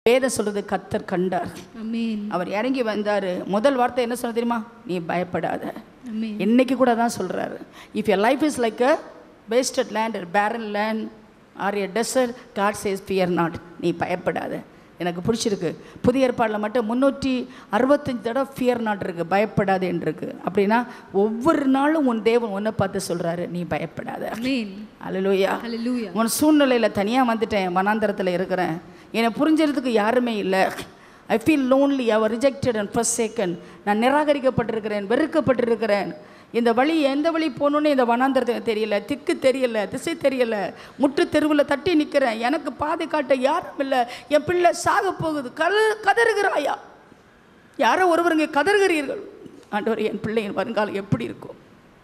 வேதம் சொல்றது கத்தர் கண்டார் அமேன் அவர் இறங்கி வந்தார் முதல் வார்த்தை என்ன சொன்ன தெரியுமா நீ பயப்படாத அமேன் இன்னைக்கு கூட தான் சொல்கிறாரு if your life is like a wasted land barren land or a desert God says fear not நீ பயப்படாத எனக்கு பிடிச்சிருக்கு புதிய ஏற்பாடில் மட்டும் முந்நூற்றி அறுபத்தஞ்சு தடவை ஃபியர் நாட் இருக்குது பயப்படாதேன்னு இருக்கு அப்படின்னா ஒவ்வொரு நாளும் உன் தேவன் ஒன்றை பார்த்து சொல்கிறாரு நீ பயப்படாத அமேன் அல்லேலூயா ஹalleluya உன் சூழ்நிலையில் தனியாக வந்துட்டேன் வனாந்தரத்தில் இருக்கிறேன் என்னை புரிஞ்சுறதுக்கு யாருமே இல்லை I feel lonely or rejected and first second நான் நிராகரிக்கப்பட்டிருக்கிறேன் வெறுக்கப்பட்டிருக்கிறேன் இந்த வழி எந்த வழி போகணுன்னு இந்த வனாந்தரத்துக்கு தெரியல திக்கு தெரியல திசை தெரியல முற்று தெருவில் தட்டி நிற்கிறேன் எனக்கு பாதை காட்ட யாரும் இல்லை என் பிள்ளை சாக போகுது கல் கதறுகிறாயா யாரோ ஒருவருங்க கதறுகிறீர்கள் ஆண்டவர் என் பிள்ளையின் வருங்காலம் எப்படி இருக்கும்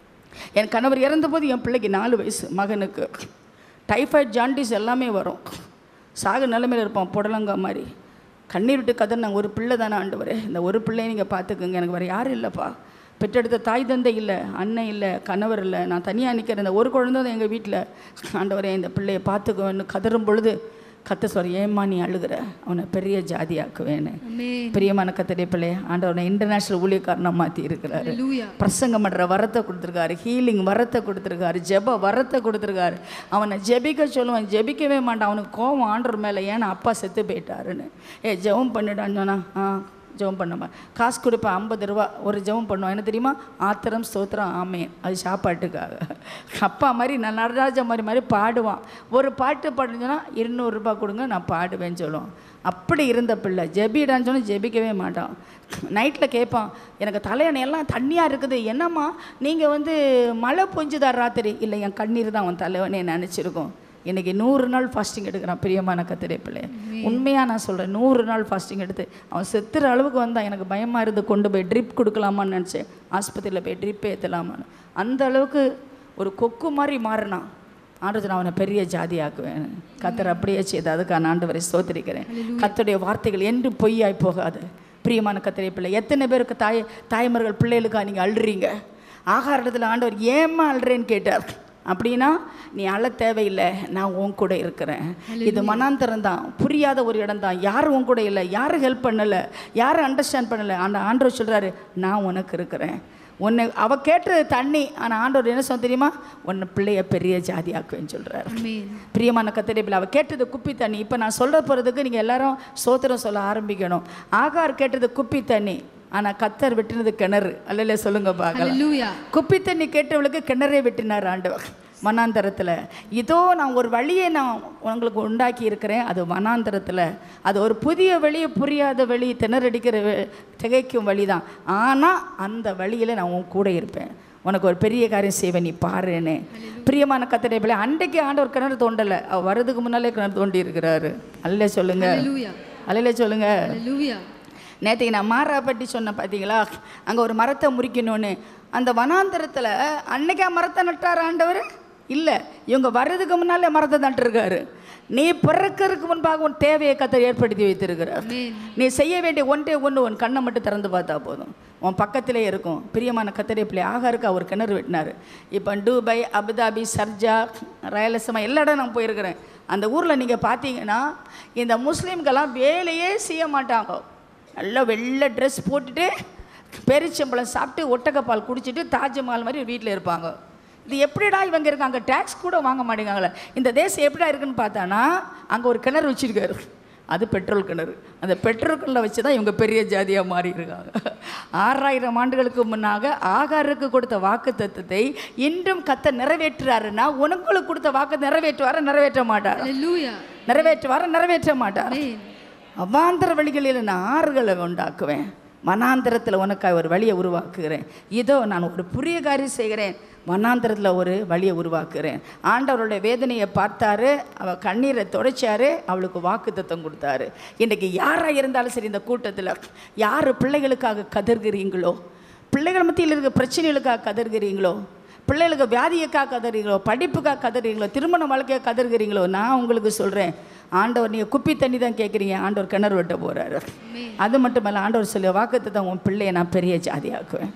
என் கணவர் இறந்தபோது என் பிள்ளைக்கு நாலு வயசு மகனுக்கு டைஃபாய்டு ஜாண்டிஸ் எல்லாமே வரும் சாகு நிலைமையில் இருப்பான் புடலங்கா மாதிரி கண்ணீர் விட்டு கதறினாங்க ஒரு பிள்ளை தானே ஆண்டவரே இந்த ஒரு பிள்ளையை நீங்கள் பார்த்துக்குங்க எனக்கு வேறு யாரும் இல்லைப்பா பெற்றெடுத்த தாய் தந்தை இல்லை அண்ணன் இல்லை கணவர் இல்லை நான் தனியாக நிற்கிறேன் இந்த ஒரு குழந்தை தான் எங்கள் வீட்டில் ஆண்டவரே இந்த பிள்ளையை பார்த்துக்குவேன்னு கதறும் பொழுது கத்த சொல்ற ஏம்மா நீ அழுகிற அவனை பெரிய ஜாதியாக்குவேன்னு அமேன் பிரியமான கத்தடைய பிள்ளை ஆண்டவனை இன்டர்நேஷ்னல் ஊழியக்காரனை மாற்றி இருக்கிறாரு ஹalleluya பிரசங்கம் பண்ணுற வரத்தை கொடுத்துருக்காரு ஹீலிங் வரத்தை கொடுத்துருக்காரு ஜெப வரத்தை கொடுத்துருக்காரு அவனை ஜெபிக்க சொல்லுவான் ஜெபிக்கவே மாட்டான் அவனுக்கு கோவம் ஆண்டவர் மேலே ஏன்னா அப்பா செத்து போயிட்டாருன்னு ஏ ஜெபம் பண்ணிடான்னு சொன்னா ஆ ஜெபம் பண்ணமா காசு கொடுப்பேன் ஐம்பது ரூபா ஒரு ஜெபம் பண்ணுவான் என்ன தெரியுமா ஆத்திரம் ஸ்தோத்திரம் ஆமே அது சாப்பாட்டுக்காக அப்பா மாதிரி நான் நடராஜா மாதிரி மாதிரி பாடுவான் ஒரு பாட்டு பாடுன்னு சொன்னால் இருநூறுபா கொடுங்க நான் பாடுவேன்னு சொல்லுவான் அப்படி இருந்த பிள்ளை ஜெபிடான்னு சொன்னால் ஜெபிக்கவே மாட்டான் நைட்டில் கேட்பான் எனக்கு தலையணை எல்லாம் தண்ணியாக இருக்குது என்னம்மா நீங்கள் வந்து மழை பொஞ்சுதா ராத்திரி இல்லை என் கண்ணீர் தான் அவன் தலைவனே நினச்சிருக்கோம் இன்னைக்கு நூறு நாள் ஃபாஸ்டிங் எடுக்கிறான் பிரியமான கத்திரை பிள்ளை உண்மையாக நான் சொல்கிறேன் நூறு நாள் ஃபாஸ்டிங் எடுத்து அவன் செத்துற அளவுக்கு வந்தான் எனக்கு பயமாக இருந்து கொண்டு போய் ட்ரிப் கொடுக்கலாமான்னு நினச்சேன் ஆஸ்பத்திரியில் போய் ட்ரிப் ஏற்றலாமான்னு அந்த அளவுக்கு ஒரு கொக்கு மாதிரி மாறினான் ஆண்டவர் நான் அவனை பெரிய ஜாதியாக்குவேன் கத்தர் அப்படியே செய்து அதுக்காக நான் ஆண்டவரை ஸ்தோத்திரிக்கிறேன் கத்தருடைய வார்த்தைகள் என்று பொய்யாய் போகாது பிரியமான கத்திரை பிள்ளை எத்தனை பேருக்கு தாய் தாய்மார்கள் பிள்ளைகளுக்கா நீங்கள் அழுறீங்க ஆகாரத்தில் ஆண்டவர் ஏம்மா அழுறேன்னு கேட்டார் அப்படின்னா நீ அழ தேவையில்லை நான் உன் கூட இருக்கிறேன் இது மனாந்தரம் தான் புரியாத ஒரு இடம் தான் யாரும் உன் கூட இல்லை யாரும் ஹெல்ப் பண்ணலை யாரும் அண்டர்ஸ்டாண்ட் பண்ணலை அந்த ஆண்டவர் சொல்கிறாரு நான் உனக்கு இருக்கிறேன் உன்னை அவ கேட்டது தண்ணி ஆனால் ஆண்டவர் என்ன சொன்ன தெரியுமா உன்னை பிள்ளைய பெரிய ஜாதியாக்குவேன்னு சொல்கிறாரு அமேன் பிரியமான கத்திரிப்பில் அவள் கேட்டது குப்பி தண்ணி இப்போ நான் சொல்ல போகிறதுக்கு நீங்கள் எல்லாரும் சோத்திரம் சொல்ல ஆரம்பிக்கணும் ஆகார் கேட்டது குப்பி தண்ணி ஆனால் கத்தர் வெட்டினது கிணறு அல்லல சொல்லுங்க பார்க்கலாம் ஹalleluya குப்பி தண்ணி கேட்டவளுக்கு கிணறே வெட்டினார் ஆண்டவர் வனாந்தரத்தில் இதோ நான் ஒரு வழியை நான் உங்களுக்கு உண்டாக்கி இருக்கிறேன் அது வனாந்தரத்தில் அது ஒரு புதிய வழியை புரியாத வழி திணறடிக்கிற வ- திகைக்கும் வழி தான் ஆனால் அந்த வழியில் நான் உன் கூட இருப்பேன் உனக்கு ஒரு பெரிய காரியம் செய்வேன் நீ பாருன்னு பிரியமான கத்திரை பிள்ளை அன்றைக்கு ஆண்டவர் கிணறு தோண்டலை அவர் வர்றதுக்கு முன்னாலே கிணறு தோண்டி இருக்கிறாரு அல்ல சொல்லுங்க ஹalleluya அல்ல சொல்லுங்க ஹalleluya நேற்றுக்கு நான் மாறாப்பட்டி சொன்னேன் பார்த்தீங்களா அங்கே ஒரு மரத்தை முறிக்கணும்னு அந்த வனாந்தரத்தில் அன்னைக்கா மரத்தை நட்டார் ஆண்டவர் இல்லை இவங்க வர்றதுக்கு முன்னாலே மரத்தை நட்டுருக்காரு நீ பிறக்கிறதுக்கு முன்பாக உன் தேவையை கத்தை ஏற்படுத்தி வைத்திருக்கிறார் அமேன் நீ செய்ய வேண்டிய ஒன்றே ஒன்று உன் கண்ணை மட்டும் திறந்து பார்த்தா போதும் உன் பக்கத்திலே இருக்கும் பிரியமான கத்தரை பிள்ளை ஆகாருக்கு அவர் கிணறு வெட்டினார் இப்போ டூபை அபுதாபி சர்ஜா ரயலசீமா எல்லா இடம் நான் போயிருக்கிறேன் அந்த ஊரில் நீங்கள் பார்த்தீங்கன்னா இந்த முஸ்லீம்கெல்லாம் வேலையே செய்ய மாட்டாங்க நல்லா வெள்ளை ட்ரெஸ் போட்டுட்டு பெருச்சம்பளம் சாப்பிட்டு ஒட்டக்கப்பால் குடிச்சிட்டு தாஜ்மஹால் மாதிரி வீட்டில் இருப்பாங்க இது எப்படிடா இவங்க இருக்காங்க டேக்ஸ் கூட வாங்க மாட்டேங்காங்களே இந்த தேசம் எப்படிடா இருக்குன்னு பார்த்தானா அங்கே ஒரு கிணறு வச்சிருக்காரு அது பெட்ரோல் கிணறு அந்த பெட்ரோல் கிணறு வச்சு தான் இவங்க பெரிய ஜாதியாக மாறி இருக்காங்க ஆறாயிரம் ஆண்டுகளுக்கு முன்னாக ஆகாருக்கு கொடுத்த வாக்கு தத்துவத்தை இன்றும் கத்த நிறைவேற்றுறாருன்னா உனங்களுக்கு கொடுத்த வாக்கு நிறைவேற்றுவார நிறைவேற்ற மாட்டார் ஹalleluya நிறைவேற்றுவார நிறைவேற்ற மாட்டார் அமேன் அவாந்தர வழிகளில் நான் ஆறுகளை உண்டாக்குவேன் வனாந்தரத்தில் உனக்காக ஒரு வழியை உருவாக்குகிறேன் இதோ நான் ஒரு புதிய காரியம் செய்கிறேன் வனாந்தரத்தில் ஒரு வழியை உருவாக்குகிறேன் ஆண்டவருடைய வேதனையை பார்த்தாரு அவள் கண்ணீரை துடைச்சாரு அவளுக்கு வாக்கு தத்தம் கொடுத்தாரு இன்றைக்கி யாராக இருந்தாலும் சரி இந்த கூட்டத்தில் யார் பிள்ளைகளுக்காக கதறுகிறீங்களோ பிள்ளைகள் மத்தியில் இருக்க பிரச்சனைகளுக்காக கதறுகிறீங்களோ பிள்ளைகளுக்கு வியாதியக்காக கதறீங்களோ படிப்புக்காக கதறீங்களோ திருமண வாழ்க்கையாக கதறுகிறீங்களோ நான் உங்களுக்கு சொல்கிறேன் ஆண்டவர் நீங்கள் குப்பி தண்ணி தான் கேட்குறீங்க ஆண்டவர் கிணறு வெட்ட போகிறாரு அது மட்டும் இல்லை ஆண்டவர் சொல்லி வாக்குத்தை தான் உன் பிள்ளையை நான் பெரிய ஜாதியாக்குவேன்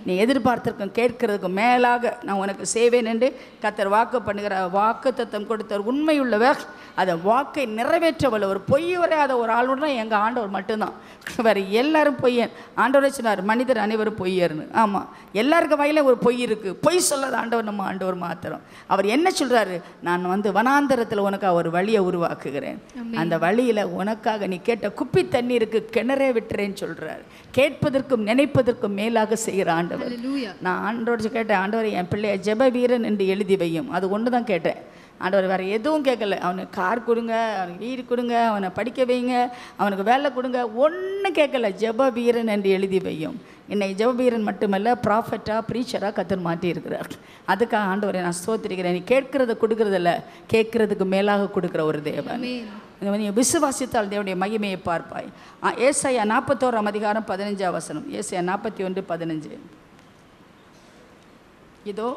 நீ எதிர்பார்த்திருக்கும் கேட்கறதுக்கும் மேலாக நான் உனக்கு செய்வேன் என்று கத்தர் வாக்கு பண்ணுகிற வாக்கு தத்தம் கொடுத்தவர் உண்மையுள்ளவர் அதை வாக்கை நிறைவேற்ற வல்ல ஒரு பொய் வரையாத ஒரு ஆளுன்னா எங்கள் ஆண்டவர் மட்டும்தான் வேறு எல்லாரும் பொய்யன் ஆண்டவரே சொன்னார் மனிதர் அனைவரும் பொய்யர்னு ஆமாம் எல்லாருக்கும் வாயில ஒரு பொய் இருக்குது பொய் சொல்லாத ஆண்டவர் நம்ம ஆண்டவர் மாத்திரம் அவர் என்ன சொல்கிறாரு நான் வந்து வனாந்தரத்தில் உனக்கு ஒரு வழியை உருவாக்குகிறேன் அந்த வழியில் உனக்காக நீ கேட்ட குப்பி தண்ணீருக்கு கிணறே விட்டுறேன்னு சொல்கிறார் கேட்பதற்கும் நினைப்பதற்கும் மேலாக செய்கிற ஆண்டவர் ஹalleluya நான் ஆண்டோட கேட்டேன் ஆண்டவர் என் பிள்ளைய ஜெப வீரன் என்று எழுதி வையும் அது ஒன்று தான் கேட்டேன் ஆண்டவர் வேறு எதுவும் கேட்கல அவனுக்கு கார் கொடுங்க அவனுக்கு வீடு கொடுங்க அவனை படிக்க வைங்க அவனுக்கு வேலை கொடுங்க ஒன்றும் கேட்கல ஜெப வீரன் என்று எழுதி வையும் இன்னைக்கு ஜெப வீரன் மட்டுமல்ல ப்ராஃபட்டாக ப்ரீச்சராக கத்தர் மாட்டி இருக்கிறார் அதுக்காக ஆண்டவரை நான் ஸ்தோத்திரிக்கிறேன் நீ கேட்கறத கொடுக்கறதில்ல கேட்கறதுக்கு மேலாக கொடுக்குற ஒரு தேவன் ஆமென் இந்த நீ விசுவாசித்தால் தேவனுடைய மகிமையை பார்ப்பாய் ஆ, ஏசாயா நாற்பத்தோராம் அதிகாரம் பதினஞ்சாம் வசனம் ஏசாயா நாற்பத்தி ஒன்று பதினஞ்சு இதோ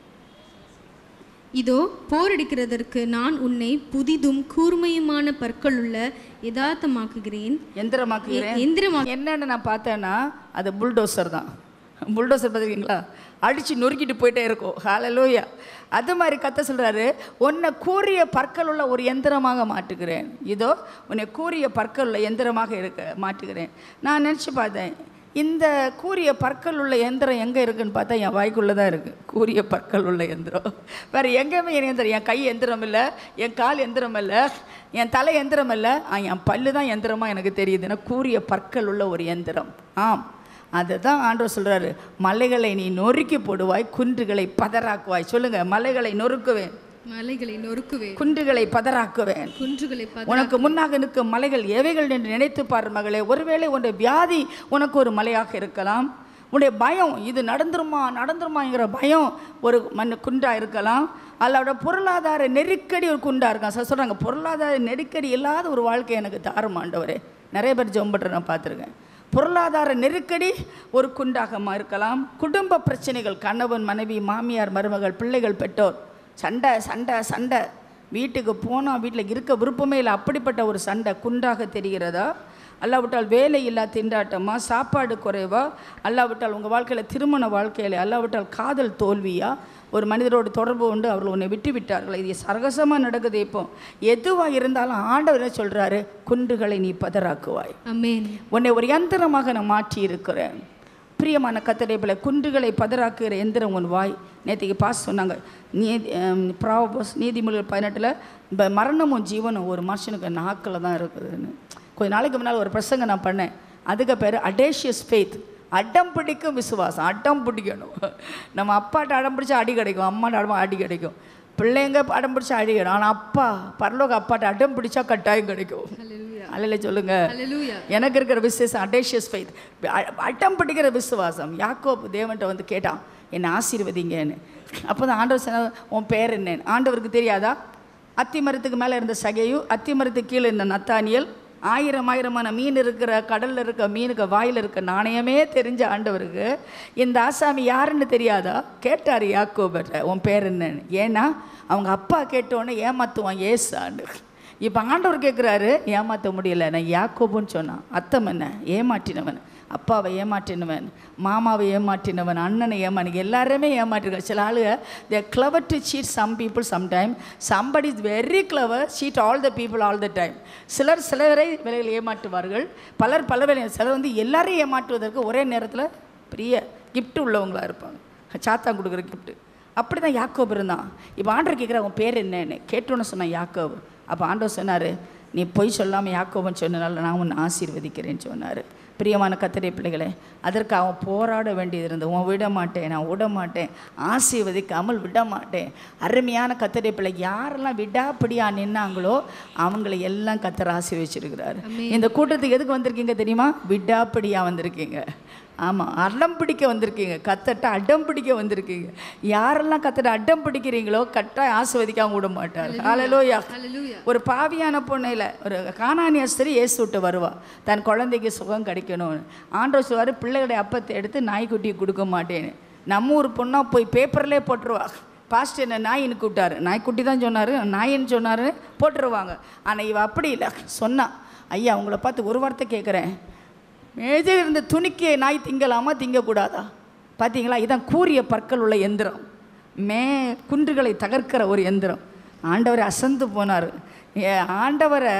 இதோ போரடிக்கிறதற்கு நான் உன்னை புதிதும் கூர்மையுமான பற்களுள்ள யதார்த்தமாக்குகிறேன் எந்திரமாக்குகிறேன் எந்திரமா என்னன்னு நான் பார்த்தேன்னா அது புல்டோசர் தான் புல்டோசர் பார்த்துருக்கீங்களா அடித்து நொறுக்கிட்டு போயிட்டே இருக்கும் ஹalleluya அது மாதிரி கத்த சொல்கிறாரு உன்னை கூறிய பற்கள் உள்ள ஒரு எந்திரமாக மாட்டுகிறேன் இதோ உன்னை கூறிய பற்கள் உள்ள எந்திரமாக இருக்க மாட்டுகிறேன் நான் நினச்சி பார்த்தேன் இந்த கூறிய பற்கள் உள்ள எந்திரம் எங்கே இருக்குன்னு பார்த்தா என் வாய்க்குள்ளே தான் இருக்குது கூறிய பற்கள் உள்ள எந்திரம் வேறு எங்கேயுமே என் எந்திரம் என் கை எந்திரம் இல்லை என் கால் எந்திரம் இல்லை என் தலை எந்திரம் இல்லை ஆ, என் பல்லு தான் எந்திரமாக எனக்கு தெரியுதுன்னா கூறிய பற்கள் உள்ள ஒரு எந்திரம் ஆம் அதை தான் ஆண்டவர் சொல்கிறாரு மலைகளை நீ நொறுக்கி போடுவாய் குன்றுகளை பதறாக்குவாய் சொல்லுங்கள் மலைகளை நொறுக்குவேன் மலைகளை நொறுக்குவேன் குன்றுகளை பதறாக்குவேன் குன்றுகளை பத உனக்கு முன்னாக நிற்கும் மலைகள் எவைகள் என்று நினைத்து பார் மகளே ஒருவேளை உன்னுடைய வியாதி உனக்கு ஒரு மலையாக இருக்கலாம் உன்னுடைய பயம் இது நடந்துருமா நடந்துருமாங்கிற பயம் ஒரு மண் குண்டா இருக்கலாம் அல்லோட பொருளாதார நெருக்கடி ஒரு குண்டா இருக்கலாம் சார் சொல்கிறாங்க பொருளாதார நெருக்கடி இல்லாத ஒரு வாழ்க்கை எனக்கு தாரும் ஆண்டவரே நிறைய பேர் ஜெபம் நான் பார்த்துருக்கேன் பொருளாதார நெருக்கடி ஒரு குண்டாக மா- இருக்கலாம் குடும்ப பிரச்சனைகள் கணவன் மனைவி மாமியார் மருமகள் பிள்ளைகள் பெற்றோர் சண்டை சண்டை சண்டை வீட்டுக்கு போனால் வீட்டில் இருக்க விருப்பமே இல்லை அப்படிப்பட்ட ஒரு சண்டை குண்டாக தெரிகிறதா அல்லாவிட்டால் வேலை இல்லா திண்டாட்டமா சாப்பாடு குறைவா அல்லாவிட்டால் உங்கள் வாழ்க்கையில் திருமண வாழ்க்கையில் அல்லாவிட்டால் காதல் தோல்வியா ஒரு மனிதரோடு தொடர்பு கொண்டு அவர்கள் உன்னை விட்டு விட்டார்கள் இது சரகசமாக நடக்குது இப்போ எதுவாக இருந்தாலும் ஆண்டவர் என்ன சொல்கிறாரு குன்றுகளை நீ பதறாக்குவாய் அமேன் உன்னை ஒரு யந்திரமாக நான் மாற்றி இருக்கிறேன் பிரியமான கத்தரை போல குன்றுகளை பதறாக்குகிற எந்திரம் உன் வாய் நேற்றுக்கு பாஸ் சொன்னாங்க நீதி ப்ராபஸ் நீதிமொழிகள் பதினெட்டில் இப்போ மரணமும் ஜீவனும் ஒரு மனுஷனுக்கு நாக்கில் தான் இருக்குதுன்னு கொஞ்ச நாளைக்கு முன்னால் ஒரு பிரசங்க நான் பண்ணேன் அதுக்கு பேர் அடேஷியஸ் ஃபெய்த் அடம் பிடிக்கும் விசுவாசம் அடம் பிடிக்கணும் நம்ம அப்பாட்ட அடம் பிடிச்சா அடி கிடைக்கும் அம்மாட்ட அடம் அடி கிடைக்கும் பிள்ளைங்க அடம் பிடிச்சா அடி கிடைக்கும் ஆனால் அப்பா பரலோக அப்பாட்ட அடம் பிடிச்சா கட்டாயம் கிடைக்கும் ஹalleluya அல்ல சொல்லுங்க ஹalleluya எனக்கு இருக்கிற விசேஷம் அடேஷியஸ் ஃபைத் அட்டம் பிடிக்கிற விசுவாசம் யாக்கோப் தேவன்கிட்ட வந்து கேட்டான் என்னை ஆசீர்வதிங்கன்னு அப்போ தான் ஆண்டவர் சொன்ன உன் பேர் என்னன்னு ஆண்டவருக்கு தெரியாதா அத்தி மரத்துக்கு மேலே இருந்த சகையு அத்தி மரத்துக்கு கீழே இருந்த நத்தானியல் ஆயிரம் ஆயிரமான மீன் இருக்கிற கடலில் இருக்க மீனுக்கு வாயில் இருக்க நாணயமே தெரிஞ்ச ஆண்டவருக்கு இந்த ஆசாமி யாருன்னு தெரியாதா கேட்டார் யாக்கோபர்ட்ட உன் பேர் என்னன்னு ஏன்னா அவங்க அப்பா கேட்டோன்னே ஏமாத்துவான் ஏசான்னு இப்போ ஆண்டவர் கேட்குறாரு ஏமாற்ற முடியல நான் யாக்கோபுன்னு சொன்னான் அத்தம் என்ன ஏமாற்றினவன் அப்பாவை ஏமாற்றினவன் மாமாவை ஏமாற்றினவன் அண்ணனை ஏமாற்றி எல்லாருமே ஏமாற்றிருக்காங்க சில ஆளுங்க they clever to cheat some people sometime somebody is very clever cheat all the people all the time சிலர் சிலரை விலையில் ஏமாற்றுவார்கள் பலர் பல வேலை சிலர் வந்து எல்லாரையும் ஏமாற்றுவதற்கு ஒரே நேரத்தில் பெரிய கிஃப்ட் உள்ளவங்களா இருப்பாங்க சாத்தா கொடுக்குற கிஃப்ட்டு அப்படி தான் யாக்கோப் இருந்தான் இப்போ ஆண்டவர் கேட்குற உன் பேர் என்னன்னு கேட்டோன்னு சொன்னான் யாக்கோப் அப்போ ஆண்டவர் சொன்னார் நீ பொய் சொல்லாமல் யாக்கோபன் சொன்னனால நான் உன்னை ஆசீர்வதிக்கிறேன்னு சொன்னார் பிரியமான கத்திரை பிள்ளைகளே அதற்கு அவன் போராட வேண்டியது இருந்தது உன் விட மாட்டேன் நான் விட மாட்டேன் ஆசீர்வதிக்காமல் விட மாட்டேன் அருமையான கத்திரை பிள்ளை யாரெல்லாம் விடாப்படியா நின்னாங்களோ அவங்களை எல்லாம் கத்தர் ஆசீர்வச்சிருக்கிறாரு இந்த கூட்டத்துக்கு எதுக்கு வந்திருக்கீங்க தெரியுமா விடாப்படியா வந்திருக்கீங்க ஆமாம் அடம் பிடிக்க வந்திருக்கீங்க கத்தட்ட அடம் பிடிக்க வந்திருக்கீங்க யாரெல்லாம் கத்தட்ட அடம் பிடிக்கிறீங்களோ கட்டாயம் ஆசிர்வதிக்காம விட மாட்டார் ஹalleluya ஹalleluya ஒரு பாவியான பொண்ணையில் ஒரு காணானிய ஸ்திரீ இயேசு விட்டு வருவா தன் குழந்தைக்கு சுகம் கிடைக்கணும்னு ஆண்டவர் சொல்வார் பிள்ளைகளுடைய அப்பத்தை எடுத்து நாய்க்குட்டியை கொடுக்க மாட்டேன்னு நம்ம ஊர் பொண்ணா போய் பேப்பர்லேயே போட்டுருவா பாஸ்ட் என்ன நாயின்னு கூப்பிட்டாரு நாய்க்குட்டி தான் சொன்னார் நாயின்னு சொன்னார் போட்டுருவாங்க ஆனால் இவ அப்படி இல்லை சொன்னா ஐயா உங்களை பார்த்து ஒரு வார்த்தை கேட்குறேன் மேஜர் இருந்த துணிக்கு நாய் திங்கலாமா திங்கக்கூடாதா பார்த்தீங்களா இதான் கூரிய பற்கள் உள்ள எந்திரம் மே குன்றுகளை தகர்க்கிற ஒரு எந்திரம் ஆண்டவர் அசந்து போனார் ஏ, ஆண்டவரை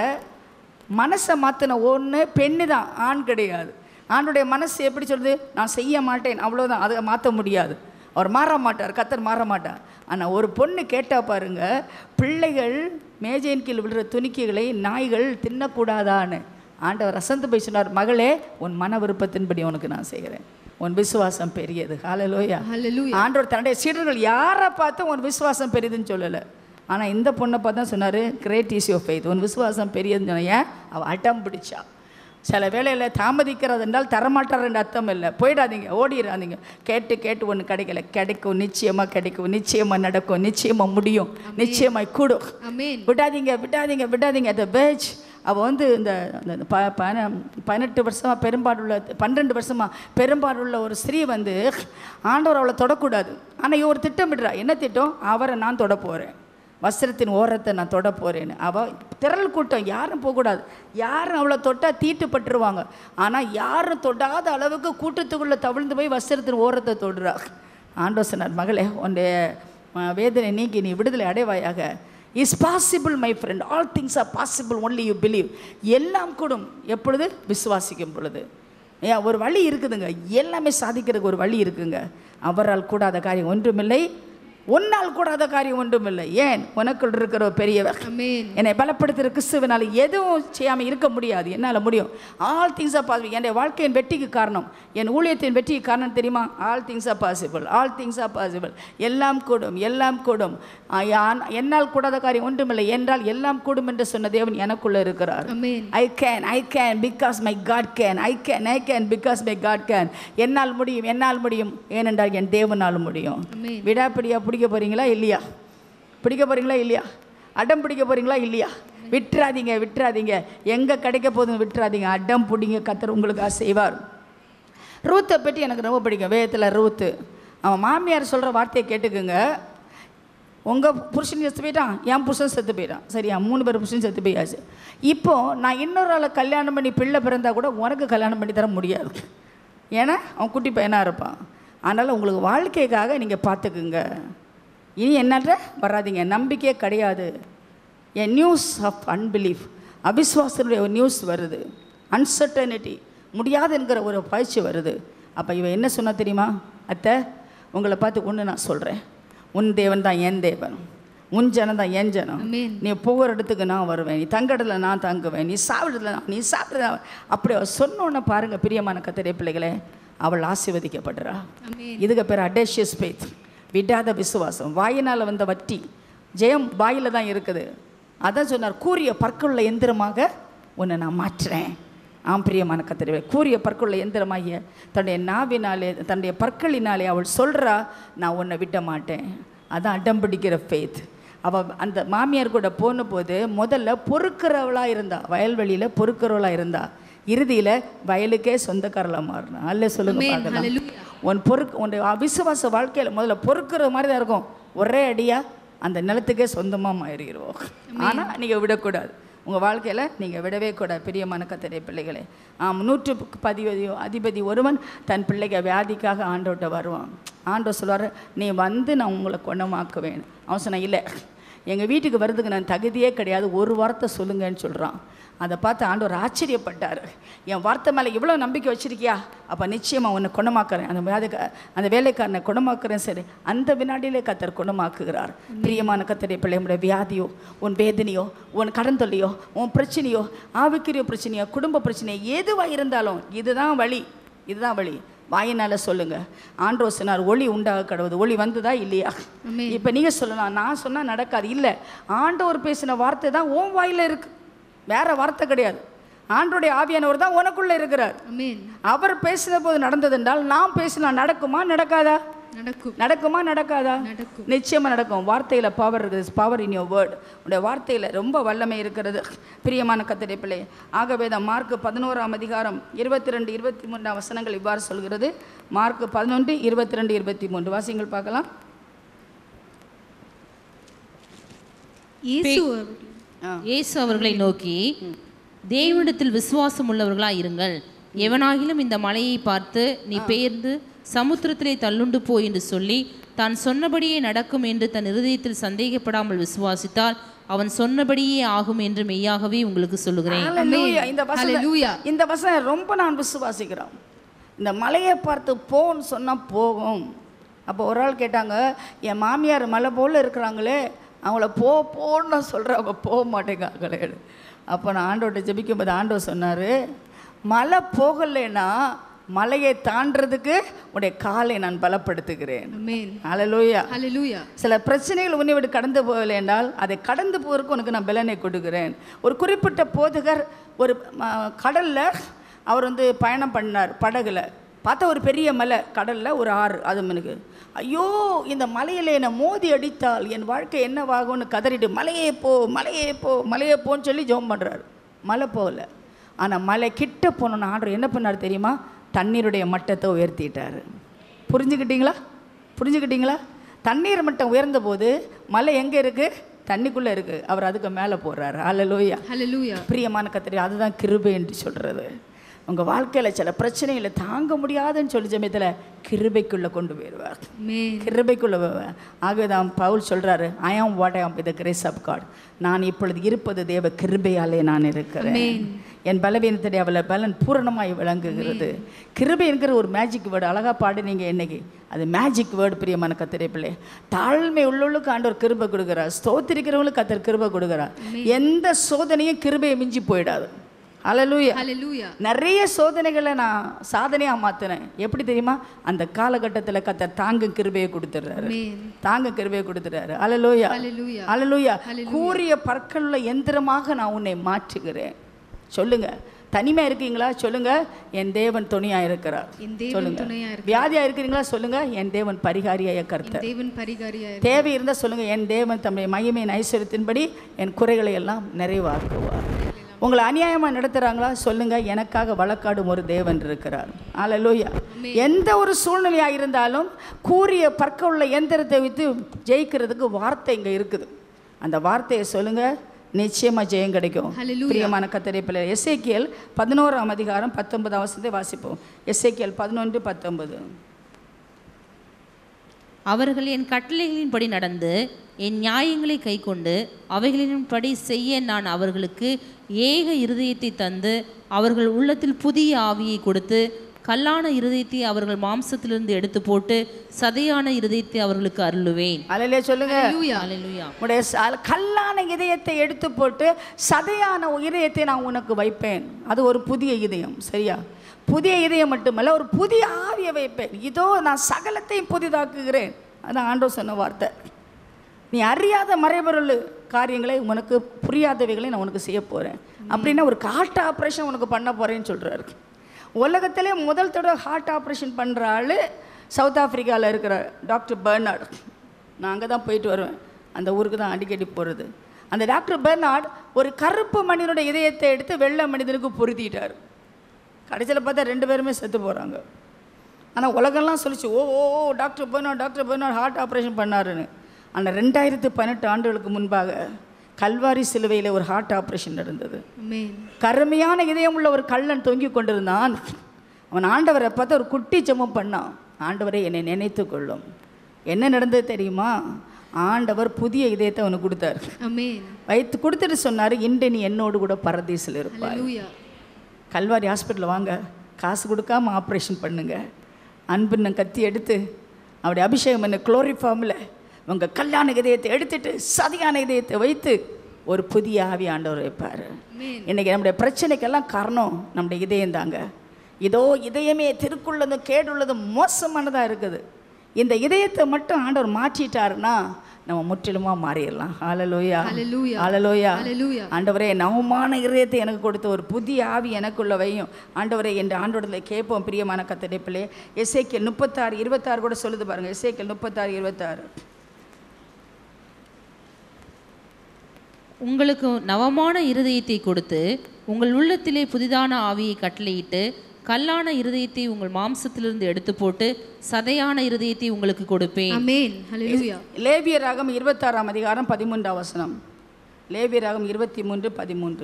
மனசை மாற்றின ஒன்று பெண்ணு தான் ஆண் கிடையாது ஆண்டுடைய மனசு எப்படி சொல்லுது நான் செய்ய மாட்டேன் அவ்வளோதான் அதை மாற்ற முடியாது அவர் மாற மாட்டார் கத்தர் மாற மாட்டார் ஆனால் ஒரு பொண்ணு கேட்டால் பாருங்க பிள்ளைகள் மேஜையின் கீழ் விழுற துணிக்கைகளை நாய்கள் தின்னக்கூடாதான்னு ஆண்டவர் அசந்து போய் சொன்னார் மகளே உன் மன விருப்பத்தின்படி உனக்கு நான் செய்கிறேன் உன் விசுவாசம் பெரியது ஹalleluya ஹalleluya ஆண்டவர் தன்னுடைய சீடர்கள் யாரை பார்த்து உன் விசுவாசம் பெரியதுன்னு சொல்லலை ஆனால் இந்த பொண்ணை பார்த்து தான் சொன்னார் கிரேட் இஸ் யோர் ஃபெய்த் உன் விசுவாசம் பெரியதுன்னு சொன்ன ஏன் அவள் அடம் பிடிச்சா சில வேளையில் தாமதிக்கிறது என்றால் தரமாட்டார் என்ற அர்த்தம் இல்லை போயிடாதீங்க ஓடிடாதீங்க கேட்டு கேட்டு ஒன்று கிடைக்கல கிடைக்கும் நிச்சயமாக கிடைக்கும் நிச்சயமாக நடக்கும் நிச்சயமாக முடியும் நிச்சயமாக கூடும் ஆமென் விடாதீங்க விடாதீங்க விடாதீங்க அந்த பேஜ் அவள் வந்து இந்த அந்த ப பன பதினெட்டு வருஷமாக பெரும்பாடுள்ள பன்னெண்டு வருஷமாக பெரும்பாடுள்ள ஒரு ஸ்திரீ வந்து ஆண்டவர் அவளை தொடக்கூடாது ஆனால் இவ ஒரு திட்டமிடுறா என்ன திட்டம் அவரை நான் தொட போகிறேன் வஸ்திரத்தின் ஓரத்தை நான் தொட போகிறேன்னு அவள் திரள் கூட்டம் யாரும் போகக்கூடாது யாரும் அவளை தொட்டால் தீட்டுப்பட்டுருவாங்க ஆனால் யாரும் தொடாத அளவுக்கு கூட்டத்துக்குள்ளே தவிழ்ந்து போய் வஸ்திரத்தின் ஓரத்தை தொடுறா ஆண்டவர் சொன்னார் மகளே உன்னுடைய அஹ், வேதனை நீக்கி நீ விடுதலை அடைவாயாக is possible my friend all things are possible only you believe எல்லாம் கூடும் எப்பொழுது விசுவாசிக்கும் பொழுது ஏன் ஒரு வழி இருக்குதுங்க எல்லாமே சாதிக்கிறதுக்கு ஒரு வழி இருக்குங்க அவரால் கூடாத காரியம் ஒன்றுமில்லை உன்னால் கூடாத காரியம் ஒன்றுமில்லை ஏன் உனக்குள் இருக்கிற ஒரு பெரியவர் ஆமென் என்னை பலப்படுத்துகிற கிறிஸ்துவனால் எதுவும் செய்யாமல் இருக்க முடியாது என்னால் முடியும் ஆல் திங்ஸ் ஆர் பாசிபிள் என்னுடைய வாழ்க்கையின் வெற்றிக்கு காரணம் என் ஊழியத்தின் வெற்றிக்கு காரணம் தெரியுமா all things are possible all things are possible எல்லாம் கூடும் எல்லாம் கூடும் ஆ, யான்- என்னால் கூடாத காரியம் ஒன்றுமில்லை என்றால் எல்லாம் கூடும் என்று சொன்ன தேவன் எனக்குள்ளே இருக்கிறார் ஆமென் I can I can because my God can I can I can because my God can என்னால் முடியும் என்னால் முடியும் ஏனென்றால் என் தேவனால் முடியும் ஆமென் விடாப்பிடியா பிடிக்க போறீங்களா இல்லையா பிடிக்க போறீங்களா இல்லையா அடம் பிடிக்க போறீங்களா இல்லையா விட்டுறாதீங்க விட்டுறாதீங்க எங்கே கிடைக்க போதும் விட்டுறாதீங்க அடம் பிடிங்க கத்தர் உங்களுக்காக செய்வார் ரூத்தை பற்றி எனக்கு ரொம்ப பிடிக்கும் வேதத்தில் ரூத்து அவன் மாமியார் சொல்கிற வார்த்தையை கேட்டுக்குங்க உங்கள் புருஷன் செத்து போயிட்டான் என் புருஷன் செத்து போயிட்டான் சரியா மூணு பேர் புருஷன் செத்து போயாச்சு இப்போ நான் இன்னொரு ஆளை கல்யாணம் பண்ணி பிள்ளை பிறந்தா கூட உனக்கு கல்யாணம் பண்ணி தர முடியாது ஏன்னா அவன் குட்டி பையனாக இருப்பான் அதனால் உங்களுக்கு வாழ்க்கைக்காக நீங்கள் பார்த்துக்குங்க இனி என்னட்ட வராதீங்க நம்பிக்கையே கிடையாது என் நியூஸ் ஆஃப் அன்பிலீஃப் அவிஸ்வாசனுடைய ஒரு நியூஸ் வருது அன்சர்டனிட்டி முடியாது என்கிற ஒரு பயிற்சி வருது அப்போ இவன் என்ன சொன்னா தெரியுமா அத்தை உங்களை பார்த்து ஒன்று நான் சொல்கிறேன் உன் தேவன் தான் என் தேவன் உன் ஜனம் தான் என் ஜனம் ஆமென் நீ போகிற இடத்துக்கு நான் வருவேன் நீ தங்கடல நான் தங்குவேன் நீ சாப்பிட்றதுல நான் நீ சாப்பிட்றத அப்படி அவ சொன்னோன்னே பாருங்க பிரியமான கத்தரை பிள்ளைகளே அவள் ஆசீர்வதிக்கப்படுறா ஆமென் இதுக்கு பேர் அடேஷியஸ் ஃபெய்த் விடாத விசுவாசம் வாயினால் வந்த வட்டி ஜெயம் வாயில் தான் இருக்குது அதான் சொன்னார் கூறிய பற்களுள்ள எந்திரமாக உன்னை நான் மாற்றுறேன் ஆம் பிரியமான கத்திரவே கூறிய பற்களுள்ள எந்திரமாகிய தன்னுடைய நாவினாலே தன்னுடைய பற்களினாலே அவள் சொல்கிறா நான் உன்னை விட மாட்டேன் அதான் அடம் பிடிக்கிற ஃபெய்த் அவள் அந்த மாமியார் கூட போன போது முதல்ல பொறுக்கிறவளாக இருந்தா வயல்வெளியில் பொறுக்கிறவளாக இருந்தா இறுதியில் வயலுக்கே சொந்தக்காரலாக மாறினா அல்ல சொல்லுங்க ஆமென் பார்க்கலாம் ஹalleluya உன் பொறுக்கு உன் அவிசுவாச வாழ்க்கையில் முதல்ல பொறுக்கிற மாதிரி தான் இருக்கும் ஒரே அடியாக அந்த நிலத்துக்கே சொந்தமாக மாறிடுவோம் ஆனால் நீங்கள் விடக்கூடாது உங்கள் வாழ்க்கையில் நீங்கள் விடவே கூடாது பிரியமான கத்தரை பிள்ளைகளே ஆம் நூற்று பதிபதி அதிபதி ஒருவன் தன் பிள்ளைக்கு வியாதிக்காக ஆண்டோட்ட வருவான் ஆண்டோ சொல்வார் நீ வந்து நான் உங்களை குணமாக்குவேன் அவன் சொன்னான் இல்லை எங்கள் வீட்டுக்கு வர்றதுக்கு நான் தகுதியே கிடையாது ஒரு வார்த்தை சொல்லுங்கன்னு சொல்கிறான் அதை பார்த்து ஆண்டவர் ஆச்சரியப்பட்டார் என் வார்த்தை மேலே இவ்வளோ நம்பிக்கை வச்சிருக்கியா அப்போ நிச்சயமாக உன்னை குணமாக்குறேன் அந்த வேலைக்க அந்த வேலைக்காரனை குணமாக்குறேன் சரி அந்த வினாடியிலே கத்தர் குணமாக்குகிறார் பிரியமான கத்தரை பிள்ளைகளுடைய வியாதியோ உன் வேதனையோ உன் கடன் தொல்லையோ உன் பிரச்சனையோ ஆவிக்குரிய பிரச்சனையோ குடும்ப பிரச்சனையோ எதுவாக இருந்தாலும் இதுதான் வழி இதுதான் வழி வாயினால சொல்லுங்க ஆண்டோ சொன்னார் ஒளி உண்டாக கடவுது ஒளி வந்ததா இல்லையா ஆமென் இப்போ நீங்கள் சொல்லலாம் நான் சொன்னால் நடக்காது இல்லை ஆண்டவர் பேசின வார்த்தை தான் உன் வாயில் இருக்கு வேற வார்த்தை கிடையாது ஆண்டோடைய ஆவியானவர் தான் உனக்குள்ளே இருக்கிறார் ஆமென் அவர் பேசின போது நடந்தது என்றால் நாம் பேசினா நடக்குமா நடக்காதா நடக்கும் நடக்குமா நடக்காதா நடக்கும் நிச்சயமாக நடக்கும் வார்த்தையில் பவர் இருக்குது பவர் இன் யோர் வேர்ட் உடைய வார்த்தையில் ரொம்ப வல்லமை இருக்கிறது பிரியமான கத்தடை பிள்ளை ஆகவே தான் மார்க் பதினோராம் அதிகாரம் இருபத்தி ரெண்டு இருபத்தி மூன்றாம் வசனங்கள் இவ்வாறு சொல்கிறது மார்க் பதினொன்று இருபத்தி ரெண்டு இருபத்தி மூன்று வாசிங்கள் பார்க்கலாம் இயேசு அவர்கள் ஆ இயேசு அவர்களை நோக்கி தேவனிடத்தில் விசுவாசம் உள்ளவர்களாய் இருங்கள் எவனாகிலும் இந்த மலையை பார்த்து நீ பெயர்ந்து சமுத்திரத்திலே தள்ளுண்டு போ என்று சொல்லி தான் சொன்னபடியே நடக்கும் என்று தன் இருதயத்தில் சந்தேகப்படாமல் விசுவாசித்தால் அவன் சொன்னபடியே ஆகும் என்று மெய்யாகவே உங்களுக்கு சொல்லுகிறேன் Hallelujah. இந்த வசனம் Hallelujah. இந்த வசனம் ரொம்ப நான் விசுவாசிக்கிறோம் இந்த மலையை பார்த்து போன்னு சொன்னால் போகும் அப்போ ஒரு ஆள் கேட்டாங்க என் மாமியார் மலை போல் இருக்கிறாங்களே அவங்கள போ போன்னு நான் சொல்கிறேன் அவங்க போக மாட்டேங்காங்களே அப்போ நான் ஆண்டவர்கிட்ட ஜெபிக்கும்போது ஆண்டவர் சொன்னார் மலை போகலைன்னா மலையை தாண்டறதுக்கு உடைய காலை நான் பலப்படுத்துகிறேன் ஆமென் அலலூயா ஹalleluya சில பிரச்சனைகள் உன்னை விட்டு கடந்து போகவில்லை என்றால் அதை கடந்து போவதற்கு உனக்கு நான் பலனை கொடுக்கிறேன் ஒரு குறிப்பிட்ட போதகர் ஒரு கடலில் அவர் வந்து பயணம் பண்ணார் படகுல பார்த்தா ஒரு பெரிய மலை கடலில் ஒரு ஆறு அது எனக்கு ஐயோ இந்த மலையில் என்னை மோதி அடித்தால் என் வாழ்க்கை என்னவாகும்னு கதறிட்டு மலையே போ மலையே போ மலையே போன்னு சொல்லி ஜெபம் பண்ணுறாரு மலை போகல ஆனால் மலை கிட்ட போனோன்னு ஆர்டர் என்ன பண்ணார் தெரியுமா தண்ணீருடைய மட்டத்தை உயர்த்திட்டார் புரிஞ்சுக்கிட்டீங்களா புரிஞ்சுக்கிட்டீங்களா தண்ணீர் மட்டம் உயர்ந்த போது மலை எங்கே இருக்குது தண்ணிக்குள்ளே இருக்குது அவர் அதுக்கு மேலே போடுறாரு அல்லலோயா ஹalleluya பிரியமான கத்திரி அதுதான் கிருபை என்று சொல்கிறது உங்கள் வாழ்க்கையில் சில பிரச்சனைகளை தாங்க முடியாதுன்னு சொல்லி சமயத்தில் கிருபைக்குள்ளே கொண்டு போயிடுவார் ஆமென் கிருபைக்குள்ள வ- ஆகவே தான் பவுல் சொல்றாரு ஐ ஆம் வாட் ஐ ஆம் வித் கிரேஸ் ஆஃப் காட் நான் இப்பொழுது இருப்பது தேவ கிருபையாலே நான் இருக்கிறேன் Amen. என் பலவீனத்தை அவளை பலன் பூரணமாய் விளங்குகிறது கிருபை என்கிற ஒரு மேஜிக் வேர்டு அழகா பாடுனீங்க இன்னைக்கு அது மேஜிக் வேர்டு பிரியமான கத்திரை பிள்ளை தாழ்மை உள்ளவளுக்கு ஆண்டவர் கிருபை கொடுக்குறார் ஸ்தோத்திரிக்கிறவங்களுக்கு கத்தர் கிருபை கொடுக்குறார் எந்த சோதனையும் கிருபையை மிஞ்சி போயிடாது அலலூயா ஹalleluya நிறைய சோதனைகளை நான் சாதனையாக மாற்றினேன் எப்படி தெரியுமா அந்த காலகட்டத்தில் கத்தர் தாங்க கிருபையை கொடுத்துட்றாரு ஆமென் தாங்க கிருபையை கொடுத்துறாரு அலலூயா ஹalleluya அலலூயா கூறிய பற்களுள்ள எந்திரமாக நான் உன்னை மாற்றுகிறேன் சொல்லுங்க தனிமையா இருக்கீங்களா சொல்லுங்க என் தேவன் துணையா இருக்கிறார் என் தேவன் சொல்லுங்க துணையா இருக்கு வியாதியா இருக்கிறீங்களா சொல்லுங்க என் தேவன் பரிகாரியாய கர்த்தர் தேவன் பரிகாரியா தேவை இருந்தால் சொல்லுங்க என் தேவன் தம்முடைய மகிமையின் ஐஸ்வர்யத்தின்படி என் குறைகளை எல்லாம் நிறைவாக்குவார் உங்களை அநியாயமாக நடத்துகிறாங்களா சொல்லுங்க எனக்காக வழக்காடும் ஒரு தேவன் இருக்கிறார் அல்லேலூயா எந்த ஒரு சூழ்நிலையாக இருந்தாலும் கூறிய பற்க உள்ள எந்திரத்தை வைத்து ஜெயிக்கிறதுக்கு வார்த்தை இங்கே இருக்குது அந்த வார்த்தையை சொல்லுங்க நிச்சயமா ஜெயம் கிடைக்கும் Hallelujah. பிரியமான கத்தரை பிள்ளை எஸ்ஏக்கியல் பதினோராம் அதிகாரம் பத்தொன்பதாம் வசனத்தை வாசிப்போம் எஸ்ஏக்கியல் பதினொன்று பத்தொன்பது அவர்கள் என் கட்டளைகளின்படி நடந்து என் நியாயங்களை கைக்கொண்டு அவைகளின்படி செய்ய நான் அவர்களுக்கு ஏக இருதயத்தை தந்து அவர்கள் உள்ளத்தில் புதிய ஆவியை கொடுத்து கல்லான இருதயத்தை அவர்கள் மாம்சத்திலிருந்து எடுத்து போட்டு சதையான இருதயத்தை அவர்களுக்கு அருளுவேன் அலையிலே சொல்லுங்க ஹalleluya அல்லேலூயா உடைய ச- கல்லான இதயத்தை எடுத்து போட்டு சதையான இதயத்தை நான் உனக்கு வைப்பேன் அது ஒரு புதிய இதயம் சரியா புதிய இதயம் மட்டுமல்ல ஒரு புதிய ஆவியை வைப்பேன் இதோ நான் சகலத்தையும் புதிதாக்குகிறேன் அதான் ஆண்டவர் சொன்ன வார்த்தை நீ அறியாத மறைபொருள் காரியங்களை உனக்கு புரியாதவைகளை நான் உனக்கு செய்ய போகிறேன் அப்படின்னா ஒரு ஹார்ட் ஆப்ரேஷன் உனக்கு பண்ண போகிறேன்னு சொல்கிறாரு உலகத்திலே முதல் தடவை ஹார்ட் ஆப்ரேஷன் பண்ணுற ஆள் சவுத் ஆப்பிரிக்காவில் இருக்கிற டாக்டர் பெர்னார்டு நான் அங்கே தான் போயிட்டு வருவேன் அந்த ஊருக்கு தான் அடிக்கடி போகிறது அந்த டாக்டர் பெர்னார்ட் ஒரு கருப்பு மனிதனுடைய இதயத்தை எடுத்து வெள்ளை மனிதனுக்கு பொருத்திட்டார் கடைசியில் பார்த்தா ரெண்டு பேருமே செத்து போகிறாங்க ஆனால் உலகம்லாம் சொல்லிச்சு oh oh oh doctor Bernard doctor Bernard heart operation பண்ணாருன்னு ஆனால் ரெண்டாயிரத்து பதினெட்டு ஆண்டுகளுக்கு முன்பாக கல்வாரி சிலுவையில் ஒரு ஹார்ட் ஆப்ரேஷன் நடந்தது ஆமென் கருமையான இதயம் உள்ள ஒரு கள்ளன் தொங்கிக் கொண்டிருந்தான் அவன் ஆண்டவரை பார்த்து ஒரு குட்டி ஜெபம் பண்ணான் ஆண்டவரை என்னை நினைத்து கொள்ளும் என்ன நடந்தது தெரியுமா ஆண்டவர் புதிய இதயத்தை அவனுக்கு கொடுத்தார் ஆமென் வைத்து கொடுத்துட்டு சொன்னார் இன்று நீ என்னோடு கூட பரதேசில் இருப்பாய் ஹalleluya கல்வாரி ஹாஸ்பிட்டல் வாங்க காசு கொடுக்காம ஆப்ரேஷன் பண்ணுங்க அன்புன்னு கத்தி எடுத்து அவருடைய அபிஷேகம் என்ன குளோரிஃபார்மில் உங்கள் கல்யாண இதயத்தை எடுத்துட்டு சதியான இதயத்தை வைத்து ஒரு புதிய ஆவி ஆண்டவர் வைப்பார் ஆமென் இன்னைக்கு நம்முடைய பிரச்சனைக்கெல்லாம் காரணம் நம்முடைய இதயம் தாங்க இதோ இதயமே திருக்குள்ளதும் கேடுள்ளதும் மோசமானதாக இருக்குது இந்த இதயத்தை மட்டும் ஆண்டவர் மாற்றிட்டாருன்னா நம்ம முற்றிலுமா மாறிடலாம் ஹalleluya Hallelujah. ஹalleluya ஹalleluya ஆண்டவரே நவமான இருதயத்தை எனக்கு கொடுத்த ஒரு புதிய ஆவி எனக்குள்ள வையும் ஆண்டவரே என்று ஆண்டோடத்தில் கேட்போம் பிரியமான கத்தடைப்பிலே எஸ்ஏக்கியல் முப்பத்தாறு இருபத்தாறு கூட சொல்லுது பாருங்க எஸ்ஏக்கியல் முப்பத்தாறு இருபத்தாறு உங்களுக்கு நவமான இருதயத்தை கொடுத்து உங்கள் உள்ளத்திலே புதிதான ஆவியை கட்டளையிட்டு கல்லான இருதயத்தை உங்கள் மாம்சத்திலிருந்து எடுத்து போட்டு சதையான இருதயத்தை உங்களுக்கு கொடுப்பேன் ஆமென் ஹalleluya லேவிய ராகம் இருபத்தாறாம் அதிகாரம் பதிமூன்றாம் வசனம் லேவிய ராகம் இருபத்தி மூன்று பதிமூன்று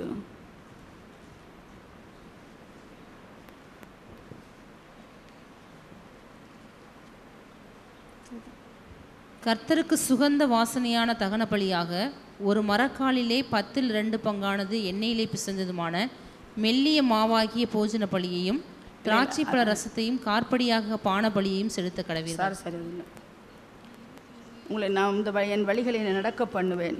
கர்த்தருக்கு சுகந்த வாசனையான தகன பலியாக ஒரு மரக்காலிலே பத்தில் ரெண்டு பங்கானது எண்ணெயிலே பிசைந்ததுமான மெல்லிய மாவாகிய போஜன பலியையும் திராட்சைப்பழ ரசத்தையும் கார்படியாக பான பலியையும் செலுத்த கடவீர்கள் சார் சரி இல்லை உங்களை நான் இந்த வழி- என் வழிகளை நான் நடக்க பண்ணுவேன்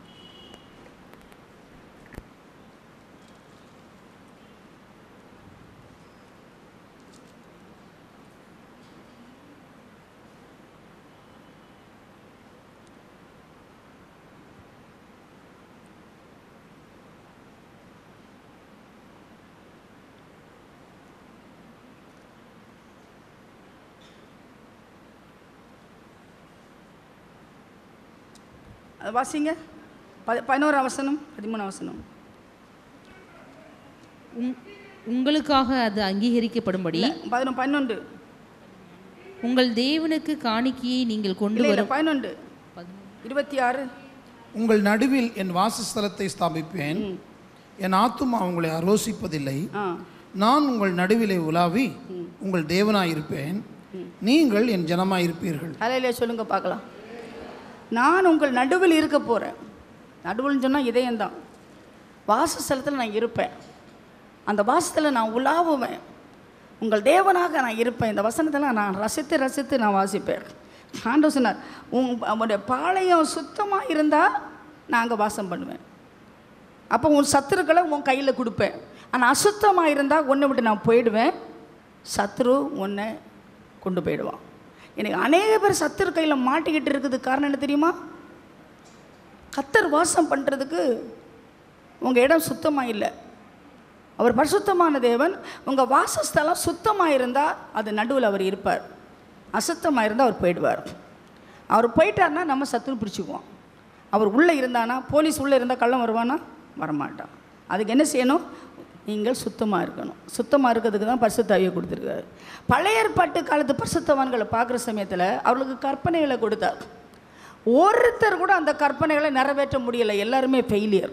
அது வாசிங்க ப பதினோராம் வசனம் பதிமூணாம் வசனம் உங்- உங்களுக்காக அது அங்கீகரிக்கப்படும்படி பதினொன்று பன்னெண்டு உங்கள் தேவனுக்கு காணிக்கையை நீங்கள் கொண்டு இல்லை இல்லை வரும் பதினொன்று இருபத்தி ஆறு உங்கள் நடுவில் என் வாசஸ்தலத்தை ஸ்தாபிப்பேன் என் ஆத்துமா உங்களை ஆலோசிப்பதில்லை ஆ நான் உங்கள் நடுவிலே உலாவி உங்கள் தேவனாயிருப்பேன் நீங்கள் என் ஜனமாயிருப்பீர்கள் அலையிலே சொல்லுங்க பார்க்கலாம் நான் உங்கள் நடுவில் இருக்க போகிறேன் நடுவில்னு சொன்னால் இதயம்தான் வாசஸ்தலத்தில் நான் இருப்பேன் அந்த வாசத்தில் நான் உலாவுவேன் உங்கள் தேவனாக நான் இருப்பேன் இந்த வசனத்தில் நான் ரசித்து ரசித்து நான் வாசிப்பேன் ஆண்டவர் சொன்னார் உங் அவனுடைய பாளையம் சுத்தமாக இருந்தால் நான் அங்கே வாசம் பண்ணுவேன் அப்போ உன் சத்துருக்களை உன் கையில் கொடுப்பேன் ஆனால் அசுத்தமாக இருந்தால் ஒன்றை விட்டு நான் போயிடுவேன் சத்துரு உன்னை கொண்டு போயிடுவான் எனக்கு அநேக பேர் சத்துரு கையில் மாட்டிக்கிட்டு இருக்குது காரணம் என்ன தெரியுமா கத்தர் வாசம் பண்ணுறதுக்கு உங்கள் இடம் சுத்தமாக இல்லை அவர் பரிசுத்தமான தேவன் உங்கள் வாசஸ்தலம் சுத்தமாக இருந்தால் அது நடுவில் அவர் இருப்பார் அசுத்தமாக இருந்தால் அவர் போயிடுவார் அவர் போயிட்டார்னா நம்ம சத்துரு பிடிச்சிக்குவோம் அவர் உள்ளே இருந்தானா போலீஸ் உள்ளே இருந்தால் கள்ளம் வருவானா வரமாட்டான் அதுக்கு என்ன செய்யணும் நீங்கள் சுத்தமாக இருக்கணும் சுத்தமாக இருக்கிறதுக்கு தான் பரிசுத்தாவியை கொடுத்துருக்காரு பழைய ஏற்பாட்டு காலத்து பரிசுத்தவான்களை பார்க்குற சமயத்தில் அவர்களுக்கு கற்பனைகளை கொடுத்தார் ஒருத்தர் கூட அந்த கற்பனைகளை நிறைவேற்ற முடியலை எல்லாருமே ஃபெயிலியர்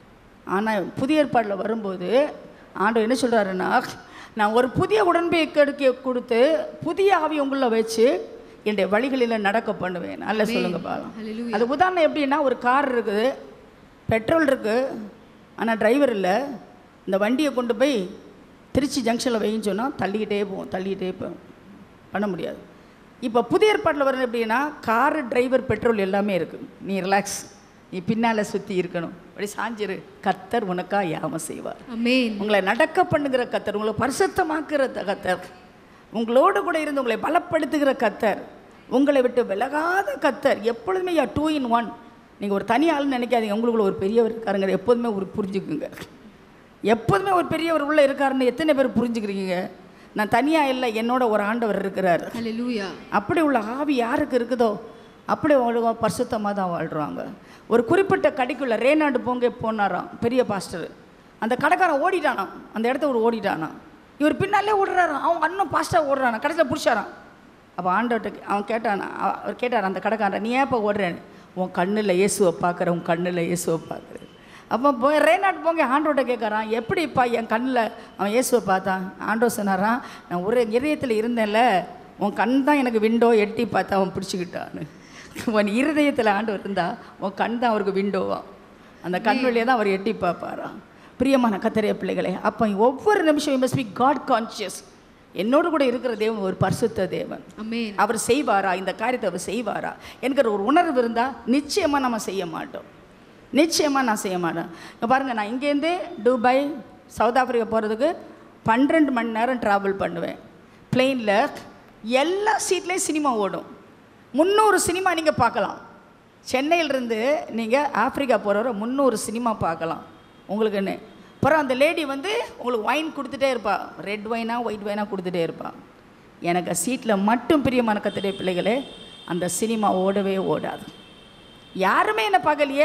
ஆனால் புதிய ஏற்பாடில் வரும்போது ஆண்டவர் என்ன சொல்கிறாருன்னா நான் ஒரு புதிய உடன்படிக்கை கொடுத்து புதிய ஆவி உங்களை வச்சு என்னுடைய வழிகளில் நடக்க பண்ணுவேன் நல்ல சொல்லுங்க பாலம் Hallelujah. அது உதாரணம் எப்படின்னா ஒரு கார் இருக்குது பெட்ரோல் இருக்குது ஆனால் டிரைவர் இல்லை இந்த வண்டியை கொண்டு போய் திருச்சி ஜங்ஷனில் வைன்னு சொன்னால் தள்ளிக்கிட்டே போவோம் தள்ளிக்கிட்டே போவோம் பண்ண முடியாது இப்போ புதிய ஏற்பாட்டில் வர எப்படின்னா காரு டிரைவர் பெட்ரோல் எல்லாமே இருக்குது நீ ரிலாக்ஸ் நீ பின்னால் சுற்றி இருக்கணும் அப்படி சாஞ்சிரு கத்தர் உனக்கா யாம செய்வார் அமேன் உங்களை நடக்க பண்ணுகிற கத்தர் உங்களை பரிசுத்தமாக்குற த- கத்தர் உங்களோடு கூட இருந்து உங்களை பலப்படுத்துகிற கத்தர் உங்களை விட்டு விலகாத கத்தர் எப்பொழுதுமே யா டூ இன் ஒன் நீங்கள் ஒரு தனி ஆள்னு நினைக்காதீங்க உங்களுக்குள்ள ஒரு பெரியவர் இருக்காருங்க எப்போதுமே ஒரு புரிஞ்சுக்குங்க எப்போதுமே ஒரு பெரியவர் உள்ள இருக்காருன்னு எத்தனை பேர் புரிஞ்சுக்கிறீங்க நான் தனியாக இல்லை என்னோட ஒரு ஆண்டவர் இருக்கிறார் ஹalleluya அப்படி உள்ள ஆவி யாருக்கு இருக்குதோ அப்படி வாழ்வா பரிசுத்தமாக தான் வாழ்கிறாங்க ஒரு குறிப்பிட்ட கடைக்குள்ள ரேனாடு போங்க போனாராம் பெரிய பாஸ்டர் அந்த கடைக்காரன் ஓடிட்டானாம் அந்த இடத்த ஒரு ஓடிட்டானாம் இவர் பின்னாலே ஓடுறாராம் அவன் அண்ணன் பாஸ்டர் ஓடுறானா கடைசியில் பிடிச்சாராம் அப்போ ஆண்டவர்கிட்ட அவன் கேட்டான் அவ- அவர் கேட்டார் அந்த கடைக்காரன் நீ ஏப்போ ஓடுறேன்னு உன் கண்ணில் இயேசுவை பார்க்குற உன் கண்ணில் இயேசுவை பார்க்குற அப்போ போய் ரேனாட் போங்க ஆண்டோட்ட கேட்குறான் எப்படிப்பா என் கண்ணில் அவன் இயேசுவை பார்த்தான் ஆண்டோ சொன்னாரான் நான் ஒரு இதயத்தில் இருந்தேன்ல உன் கண் தான் எனக்கு விண்டோ எட்டி பார்த்து அவன் பிடிச்சிக்கிட்டான்னு உன் இருதயத்தில் ஆண்டவர் இருந்தா உன் கண் தான் அவருக்கு விண்டோவா அந்த கண் வழியாக தான் அவர் எட்டி பார்ப்பாராம் பிரியமான கத்தரிய பிள்ளைகளே அப்போ ஒவ்வொரு நிமிஷம் you must be God conscious என்னோடு கூட இருக்கிற தேவன் ஒரு பரிசுத்த தேவன் அமேன் அவர் செய்வாரா இந்த காரியத்தை அவர் செய்வாரா என்கிற ஒரு உணர்வு இருந்தால் நிச்சயமாக நம்ம செய்ய மாட்டோம் நிச்சயமாக நான் செய்ய மாட்டேன் இங்க பாருங்கள் நான் இங்கேருந்தே துபாய் சவுத் ஆப்பிரிக்கா போகிறதுக்கு பன்னிரெண்டு மணி நேரம் ட்ராவல் பண்ணுவேன் பிளெயினில் எல்லா சீட்லேயும் சினிமா ஓடும் முந்நூறு சினிமா நீங்கள் பார்க்கலாம் சென்னையிலிருந்து நீங்கள் ஆப்பிரிக்கா போகிறவரை முந்நூறு சினிமா பார்க்கலாம் உங்களுக்குன்னு அப்புறம் அந்த லேடி வந்து உங்களுக்கு ஒயின் கொடுத்துட்டே இருப்பா ரெட் ஒயினா ஒயிட் ஒயினா கொடுத்துட்டே இருப்பா எனக்கு சீட்டில் மட்டும் பிரியமான கத்துடைய பிள்ளைகளே அந்த சினிமா ஓடவே ஓடாது யாருமே என்ன பார்க்கலையே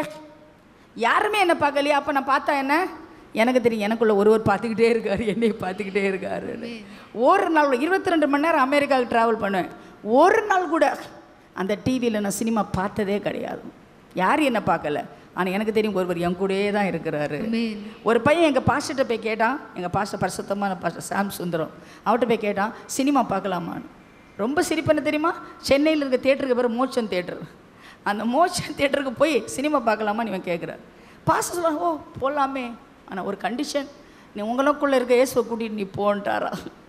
யாருமே என்ன பார்க்கலையே அப்போ நான் பார்த்தா என்ன எனக்கு தெரியும் எனக்குள்ள ஒருவர் பார்த்துக்கிட்டே இருக்காரு என்னை பார்த்துக்கிட்டே இருக்காரு ஒரு நாள் இருபத்தி ரெண்டு மணி நேரம் அமெரிக்காவுக்கு ட்ராவல் பண்ணுவேன் ஒரு நாள் கூட அந்த டிவியில் நான் சினிமா பார்த்ததே கிடையாது யார் என்ன பார்க்கல ஆனால் எனக்கு தெரியும் ஒருவர் என் கூடயே தான் இருக்கிறாரு அமேன் ஒரு பையன் எங்கள் பாஸ்டர்கிட்ட போய் கேட்டான் எங்கள் பாஸ்டர் பரிசுத்தமான பாஸ்டர் சாம் சுந்தரம் அவர்கிட்ட போய் கேட்டான் சினிமா பார்க்கலாமான்னு ரொம்ப சிரிப்பென்ன தெரியுமா சென்னையில் இருக்க தேட்டருக்கு பேர் மோச்சன் தேட்டர் அந்த மோச்சன் தேட்டருக்கு போய் சினிமா பார்க்கலாமான்னு இவன் கேட்குறாரு பாச சொல்கிறாங்க ஓ போகலாமே ஆனால் ஒரு கண்டிஷன் நீ உங்களுக்குள்ளே இருக்க இயேசுவை கூட்டிகிட்டு நீ போன்ட்டாரா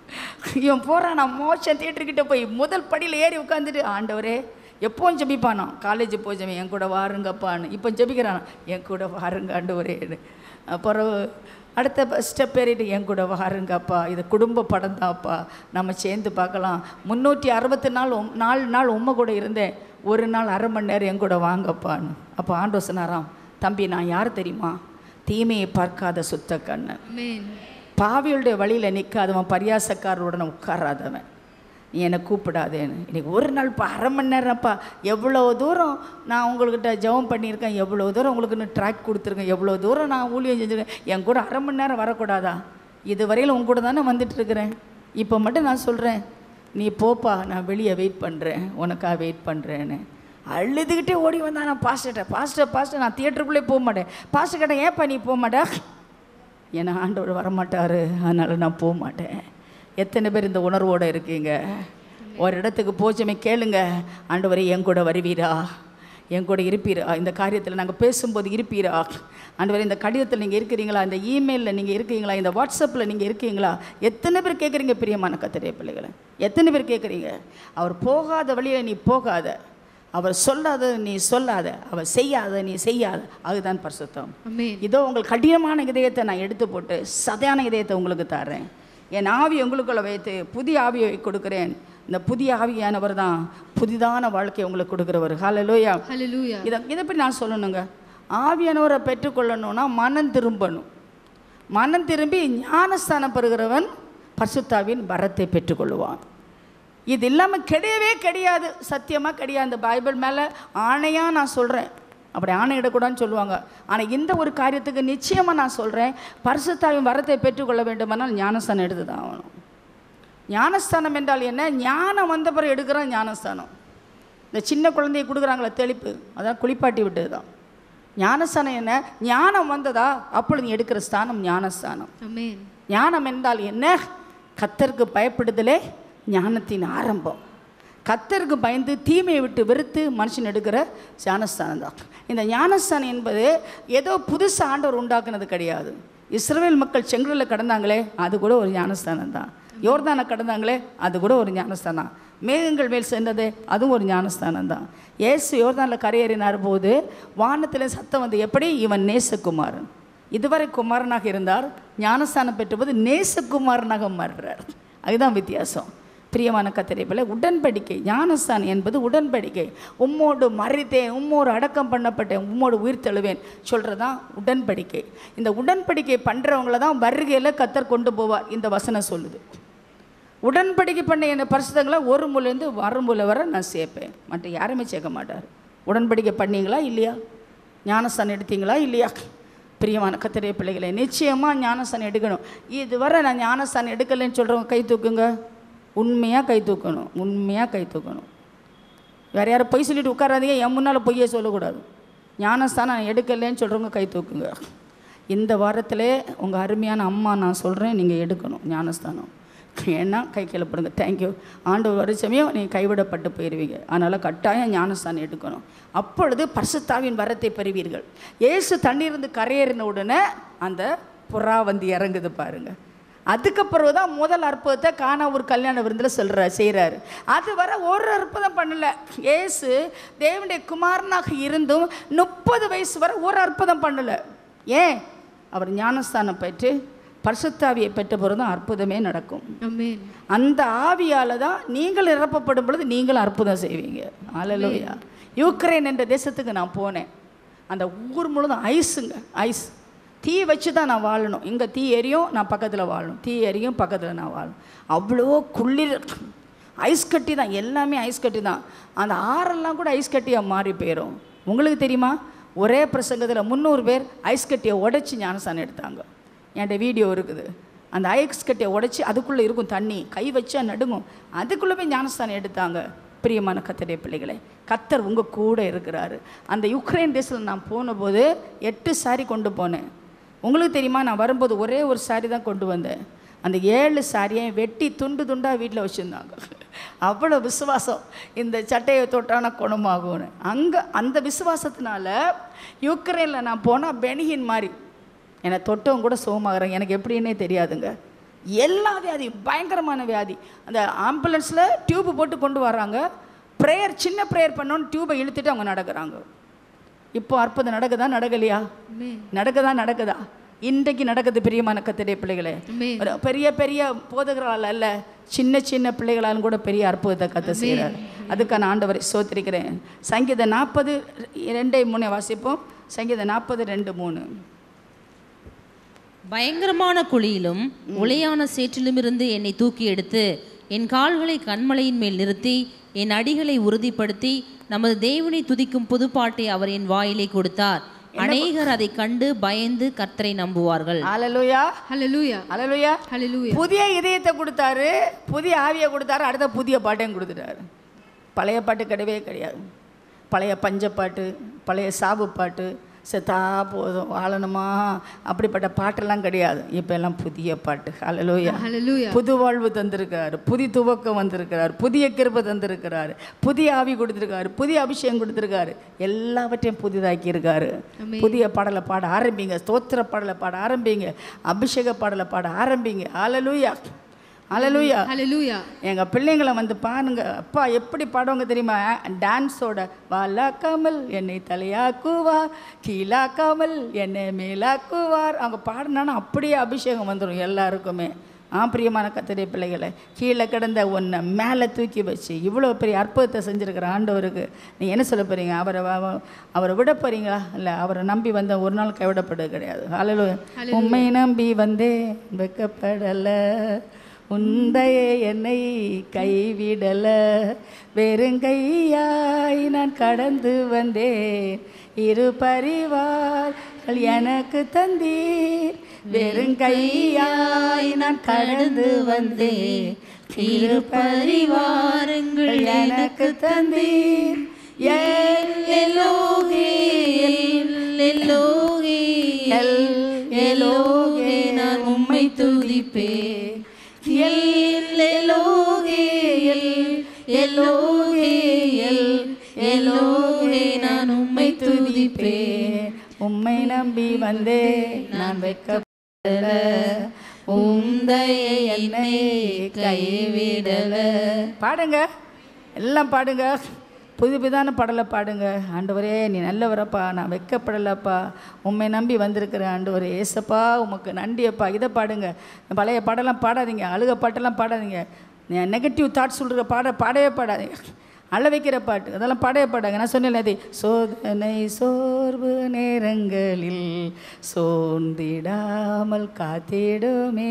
இவன் போகிறான் நான் மோச்சன் தேட்டர்கிட்ட போய் முதல் படியில் ஏறி உட்காந்துட்டு ஆண்டவரே எப்போவும் ஜெபிப்பானா காலேஜ் போய் ஜெபி என் கூட வாருங்கப்பான்னு இப்போ ஜெபிக்கிறான் என் கூட வாருங்க ஆண்டவரேன்னு அப்புறம் அடுத்த ஸ்டெப் ஏறிட்டு என் கூட வாருங்கப்பா இது குடும்ப படம் தான்ப்பா நம்ம சேர்ந்து பார்க்கலாம் முந்நூற்றி அறுபத்தி நாள் உம் நாலு நாள் உம்மை கூட இருந்தேன் ஒரு நாள் அரை மணி நேரம் என் கூட வாங்கப்பான்னு அப்போ ஆண்டவர் சொன்னாராம் தம்பி நான் யார் தெரியுமா தீமையை பார்க்காத சுத்த கண்ணன் ஆமென் பாவியுடைய வழியில் நிற்காதவன் பரியாசக்காரருடன் உட்காராதவன் நீ என்னை கூப்பிடாதேன்னு இன்னைக்கு ஒரு நாள் இப்போ அரை மணி நேரம்ப்பா எவ்வளோ தூரம் நான் உங்கள்கிட்ட ஜெபம் பண்ணியிருக்கேன் எவ்வளோ தூரம் உங்களுக்கு இன்னும் ட்ராக் கொடுத்துருக்கேன் எவ்வளோ தூரம் நான் ஊழியம் செஞ்சுருக்கேன் என் கூட அரை மணி நேரம் வரக்கூடாதா இது வரையில் உங்க கூட தானே வந்துட்டு இருக்கிறேன் இப்போ மட்டும் நான் சொல்கிறேன் நீ போப்பா நான் வெளியே வெயிட் பண்ணுறேன் உனக்காக வெயிட் பண்ணுறேன்னு அழுதுகிட்டே ஓடி வந்தான் நான் பாஸ்டர்கிட்ட பாஸ்டர் பாஸ்டர் நான் தியேட்டருக்குள்ளே போக மாட்டேன் பாஸ்டர் கிட்ட ஏன்ப்பா நீ போக மாட்டே ஏன்னா ஆண்டவர் வரமாட்டார் அதனால் நான் போக மாட்டேன் எத்தனை பேர் இந்த உணர்வோடு இருக்கீங்க ஒரு இடத்துக்கு போச்சமே கேளுங்க ஆண்டவரே என் கூட வருவீரா என் கூட இருப்பீரா இந்த காரியத்தில் நாங்கள் பேசும்போது இருப்பீரா ஆண்டவரே இந்த கடிதத்தில் நீங்கள் இருக்கிறீங்களா இந்த இமெயிலில் நீங்கள் இருக்கீங்களா இந்த வாட்ஸ்அப்பில் நீங்கள் இருக்கீங்களா எத்தனை பேர் கேட்குறீங்க பிரியமான கத்திரிய பிள்ளைகளை எத்தனை பேர் கேட்குறீங்க அவர் போகாத வழியில் நீ போகாத அவர் சொல்லாத நீ சொல்லாத அவர் செய்யாத நீ செய்யாத அதுதான் பரிசுத்தம் ஆமென் இதோ உங்கள் கடினமான இதயத்தை நான் எடுத்து போட்டு சதையான இதயத்தை உங்களுக்கு தர்றேன் என் ஆவி உங்களுக்குள்ள வைத்து புதிய ஆவியை கொடுக்கிறேன் இந்த புதிய ஆவியானவர் தான் புதிதான வாழ்க்கையை உங்களுக்கு கொடுக்குறவர் ஹalleluya ஹalleluya இதை இதை பற்றி நான் சொல்லணுங்க ஆவியானவரை பெற்றுக்கொள்ளணும்னா மனம் திரும்பணும் மனம் திரும்பி ஞானஸ்தானம் பெறுகிறவன் பரிசுத்தாவின் வரத்தை பெற்றுக்கொள்வான் இது இல்லாமல் கிடையவே கிடையாது சத்தியமாக கிடையாது இந்த பைபிள் மேலே ஆணையாக நான் சொல்கிறேன் அப்படி ஆணையிடக்கூடாதுன்னு சொல்லுவாங்க ஆனால் இந்த ஒரு காரியத்துக்கு நிச்சயமாக நான் சொல்கிறேன் பரிசுத்தாவின் வரத்தை பெற்றுக்கொள்ள வேண்டுமானால் ஞானஸ்தானம் எடுத்து தான் ஆகணும் ஞானஸ்தானம் என்றால் என்ன ஞானம் வந்த பிறகு எடுக்கிறான் ஞானஸ்தானம் இந்த சின்ன குழந்தைய கொடுக்குறாங்களே தெளிப்பு அதான் குளிப்பாட்டி விட்டது தான் ஞானஸ்தானம் என்ன ஞானம் வந்ததா அப்பொழுது நீ எடுக்கிற ஸ்தானம் ஞானஸ்தானம் ஆமென் ஞானம் என்றால் என்ன கத்தருக்கு பயப்படுதலே ஞானத்தின் ஆரம்பம் கத்தருக்கு பயந்து தீமையை விட்டு வெறுத்து மனுஷன் எடுக்கிற ஞானஸ்தானம் தான் இந்த ஞானஸ்தானம் என்பது ஏதோ புதுசு ஆண்டவர் உண்டாக்குனது கிடையாது இஸ்ரவேல் மக்கள் செங்கலில் கடந்தாங்களே அது கூட ஒரு ஞானஸ்தானம் தான் யோர்தானை கடந்தாங்களே அது கூட ஒரு ஞானஸ்தானம் மேகங்கள் மேல் சென்றது அதுவும் ஒரு ஞானஸ்தானம் தான் ஏசு யோர்தானில் கரையேறினார் போது வானத்தில் சத்தம் வந்து எப்படி இவன் நேசகுமாரன் இதுவரை குமாரனாக இருந்தார் ஞானஸ்தானம் பெற்றபோது நேசகுமாரனாக மாறுறார் அதுதான் வித்தியாசம் பிரியமான கத்திரைப்பில் உடன்படிக்கை ஞானஸ்தானம் என்பது உடன்படிக்கை உம்மோடு மறித்தேன் உம்மோடு அடக்கம் பண்ணப்பட்டேன் உம்மோடு உயிர் தழுவேன் சொல்கிறது தான் உடன்படிக்கை இந்த உடன்படிக்கை பண்ணுறவங்கள தான் வருகையில் கத்தர் கொண்டு போவார் இந்த வசனம் சொல்லுது உடன்படிக்கை பண்ண என்ன பரிசுத்தங்களை ஒரு முலேருந்து மறுமுலை வரை நான் சேர்ப்பேன் மற்ற யாருமே சேர்க்க மாட்டார் உடன்படிக்கை பண்ணீங்களா இல்லையா ஞானஸ்தானம் எடுத்தீங்களா இல்லையா பிரியமான கத்திரிய பிள்ளைகளை நிச்சயமாக ஞானஸ்தானம் எடுக்கணும் இதுவரை நான் ஞானஸ்தானம் எடுக்கலைன்னு சொல்கிறவங்க கை தூக்குங்க உண்மையாக கை தூக்கணும் உண்மையாக கை தூக்கணும் வேறு யாரும் பொய் சொல்லிட்டு உட்காராதீங்க என் முன்னால் பொய்யே சொல்லக்கூடாது ஞானஸ்தானம் நான் எடுக்கலைன்னு சொல்கிறவங்க கை தூக்குங்க இந்த வாரத்திலே உங்கள் அருமையான அம்மா நான் சொல்கிறேன் நீங்கள் எடுக்கணும் ஞானஸ்தானம் ஏன்னா கை கீழப்படுங்க தேங்க்யூ ஆண்டவர் வர சமயம் நீங்கள் கைவிடப்பட்டு போயிடுவீங்க அதனால் கட்டாயம் ஞானஸ்தானம் எடுக்கணும் அப்பொழுது பரிசுத்தாவின் வரத்தை பெறுவீர்கள் ஏசு தண்ணீர்ந்து கரையேறின உடனே அந்த புறா வந்து இறங்குது பாருங்கள் அதுக்கப்புறம் தான் முதல் அற்புதத்தை காணா ஒரு கல்யாண விருந்தில் சொல்கிறார் செய்கிறாரு அது வர ஒரு அற்புதம் பண்ணல ஏசு தேவனுடைய குமாரனாக இருந்தும் முப்பது வயசு வரை ஒரு அற்புதம் பண்ணல ஏன் அவர் ஞானஸ்தானம் பெற்று பரிசுத்தாவியை பெற்ற பிறகு தான் அற்புதமே நடக்கும் ஆமென் அந்த ஆவியால் தான் நீங்கள் நிரப்பப்படும் பொழுது நீங்களும் அற்புதம் செய்வீங்க அலலோயா யூக்ரைன் என்ற தேசத்துக்கு நான் போனேன் அந்த ஊர் முழுதும் ஐஸுங்க ஐஸ் தீ வச்சு தான் நான் வாழணும் இங்கே தீ எரியும் நான் பக்கத்தில் வாழணும் தீ எரியும் பக்கத்தில் நான் வாழணும் அவ்வளோ குளிர் ஐஸ் கட்டி தான் எல்லாமே ஐஸ் கட்டி தான் அந்த ஆறெல்லாம் கூட ஐஸ் கட்டியாக மாறி போயிடும் உங்களுக்கு தெரியுமா ஒரே பிரசங்கத்தில் முந்நூறு பேர் ஐஸ் கட்டியை உடைச்சி ஞானசானம் எடுத்தாங்க என்கிட்ட வீடியோ இருக்குது அந்த ஐஸ் கட்டியை உடைச்சி அதுக்குள்ளே இருக்கும் தண்ணி கை வச்சா நடுங்கும் அதுக்குள்ளே போய் ஞானஸ்தானம் எடுத்தாங்க பிரியமான கத்தடைய பிள்ளைகளே கத்தர் உங்கள் கூட இருக்கிறாரு அந்த யுக்ரைன் தேசத்தில் நான் போனபோது எட்டு சாரி கொண்டு போனேன் உங்களுக்கு தெரியுமா நான் வரும்போது ஒரே ஒரு சாரி தான் கொண்டு வந்தேன் அந்த ஏழு சாரியை வெட்டி துண்டு துண்டாக வீட்டில் வச்சுருந்தாங்க அவ்வளோ விசுவாசம் இந்த சட்டையை தொட்டான குணமாகும்னு அங்கே அந்த விசுவாசத்தினால யுக்ரைனில் நான் போனால் பெனிகின் மாதிரி என்னை தொட்டவங்க கூட சுகமாகறேன் எனக்கு எப்படின்னே தெரியாதுங்க எல்லா வியாதி பயங்கரமான வியாதி அந்த ஆம்புலன்ஸில் டியூப் போட்டு கொண்டு வர்றாங்க ப்ரேயர் சின்ன ப்ரேயர் பண்ணோன்னு டியூபை இழுத்துட்டு அவங்க நடக்கிறாங்க இப்போ அற்புதம் நடக்குதா நடக்கலையா ஆமென். நடக்குதா நடக்குதா இன்றைக்கு நடக்குது பிரியமான கத்திரை பிள்ளைகளே ஆமென். ஒரு பெரிய பெரிய போதகரால் அல்ல சின்ன சின்ன பிள்ளைகளாலும் கூட பெரிய அற்புதத்தை கத்த செய்கிறார் அதுக்கான ஆண்டவரை சோத்திருக்கிறேன் சங்கீத நாற்பது ரெண்டை மூணை வாசிப்போம் சங்கீத நாற்பது ரெண்டு மூணு பயங்கரமான குழியிலும் உளையான சேற்றிலுமிருந்து என்னை தூக்கி எடுத்து என் கால்களை கண்மலையின் மேல் நிறுத்தி என் அடிகளை உறுதிப்படுத்தி நமது தேவனை துதிக்கும் புதுப்பாட்டை அவர் என் வாயிலே கொடுத்தார் அநேகர் அதை கண்டு பயந்து கர்த்தரை நம்புவார்கள் அலலுயா ஹalleluya அலலுயா ஹalleluya புதிய இதயத்தை கொடுத்தாரு புதிய ஆவியை கொடுத்தாரு அடுத்த புதிய பாட்டையும் கொடுத்துட்டாரு பழைய பாட்டு கிடையவே கிடையாது பழைய பஞ்சப்பாட்டு பழைய சாவு பாட்டு செத்தா போதும் வாழணுமா அப்படிப்பட்ட பாட்டெல்லாம் கிடையாது இப்போ எல்லாம் புதிய பாட்டு ஹalleluya ஹalleluya புது வாழ்வு தந்திருக்கிறாரு புதிய துவக்கம் வந்திருக்கிறார் புதிய கிருபை தந்திருக்கிறாரு புதிய ஆவி கொடுத்திருக்காரு புதிய அபிஷேகம் கொடுத்திருக்காரு எல்லாவற்றையும் புதிதாக்கி இருக்காரு புதிய பாடலை பாட ஆரம்பிங்க ஸ்தோத்திர பாடலை பாட ஆரம்பிங்க அபிஷேக பாடலை பாட ஆரம்பிங்க அலலுயா அலலுயா ஹalleluya எங்க பிள்ளைங்களை வந்து பாருங்க அப்பா எப்படி பாடுவாங்க தெரியுமா டான்ஸோட வாலாக்காமல் என்னை தலையாக்குவார் கீழாக்காமல் என்னை மேலாக்குவார் அவங்க பாடினானா அப்படியே அபிஷேகம் வந்துடும் எல்லாருக்குமே ஆ பிரியமான கத்திரை பிள்ளைகளை கீழே கிடந்த ஒன்றை மேலே தூக்கி வச்சு இவ்வளோ பெரிய அற்புதத்தை செஞ்சுருக்கிற ஆண்டவருக்கு நீ என்ன சொல்ல போகிறீங்க அவரை வ- அவரை விட போகிறீங்களா இல்லை அவரை நம்பி வந்த ஒரு நாள் கைவிடப்படுறது கிடையாது அலலு உண்மை நம்பி வந்தேன் வெக்கப்படலை உந்தைய என்னை கைவிடல வெறுங்கையாய் நான் கடந்து வந்தேன் இரு பரிவார்கள் எனக்கு தந்தீர் வெறுங்கையாய் நான் கடந்து வந்தேன் இரு பரிவாரங்கள் எனக்கு தந்தீர் ஏன் எல்லோகே எல்லோகே எல் எலோகே நான் உம்மை துதிப்பேன் எல் எலோகே எல் எலோகே எல் எலோகே நான் உம்மை துதிப்பேன் உம்மை நம்பி வந்தே நான் வெட்கப்படல உந்தைய என்னை கைவிடல பாடுங்க எல்லாம் பாடுங்க புது புதான பாடலை பாடுங்க ஆண்டவரே நீ நல்லவரப்பா நான் வெக்கப்படலப்பா உண்மை நம்பி வந்திருக்கிறேன் ஆண்டவரே ஏசப்பா உமக்கு நன்றியப்பா இதை பாடுங்க பழைய பாடலாம் பாடாதீங்க அழுக பாட்டெல்லாம் பாடாதீங்க நெகட்டிவ் தாட்ஸ் சொல்கிற பாட பாடவே பாடாதீங்க அழ வைக்கிற பாட்டு அதெல்லாம் பாடவே பாடாங்க நான் சொன்னேன் அது சோதனை சோர்வு நேரங்களில் சோர்ந்திடாமல் காத்திடுமே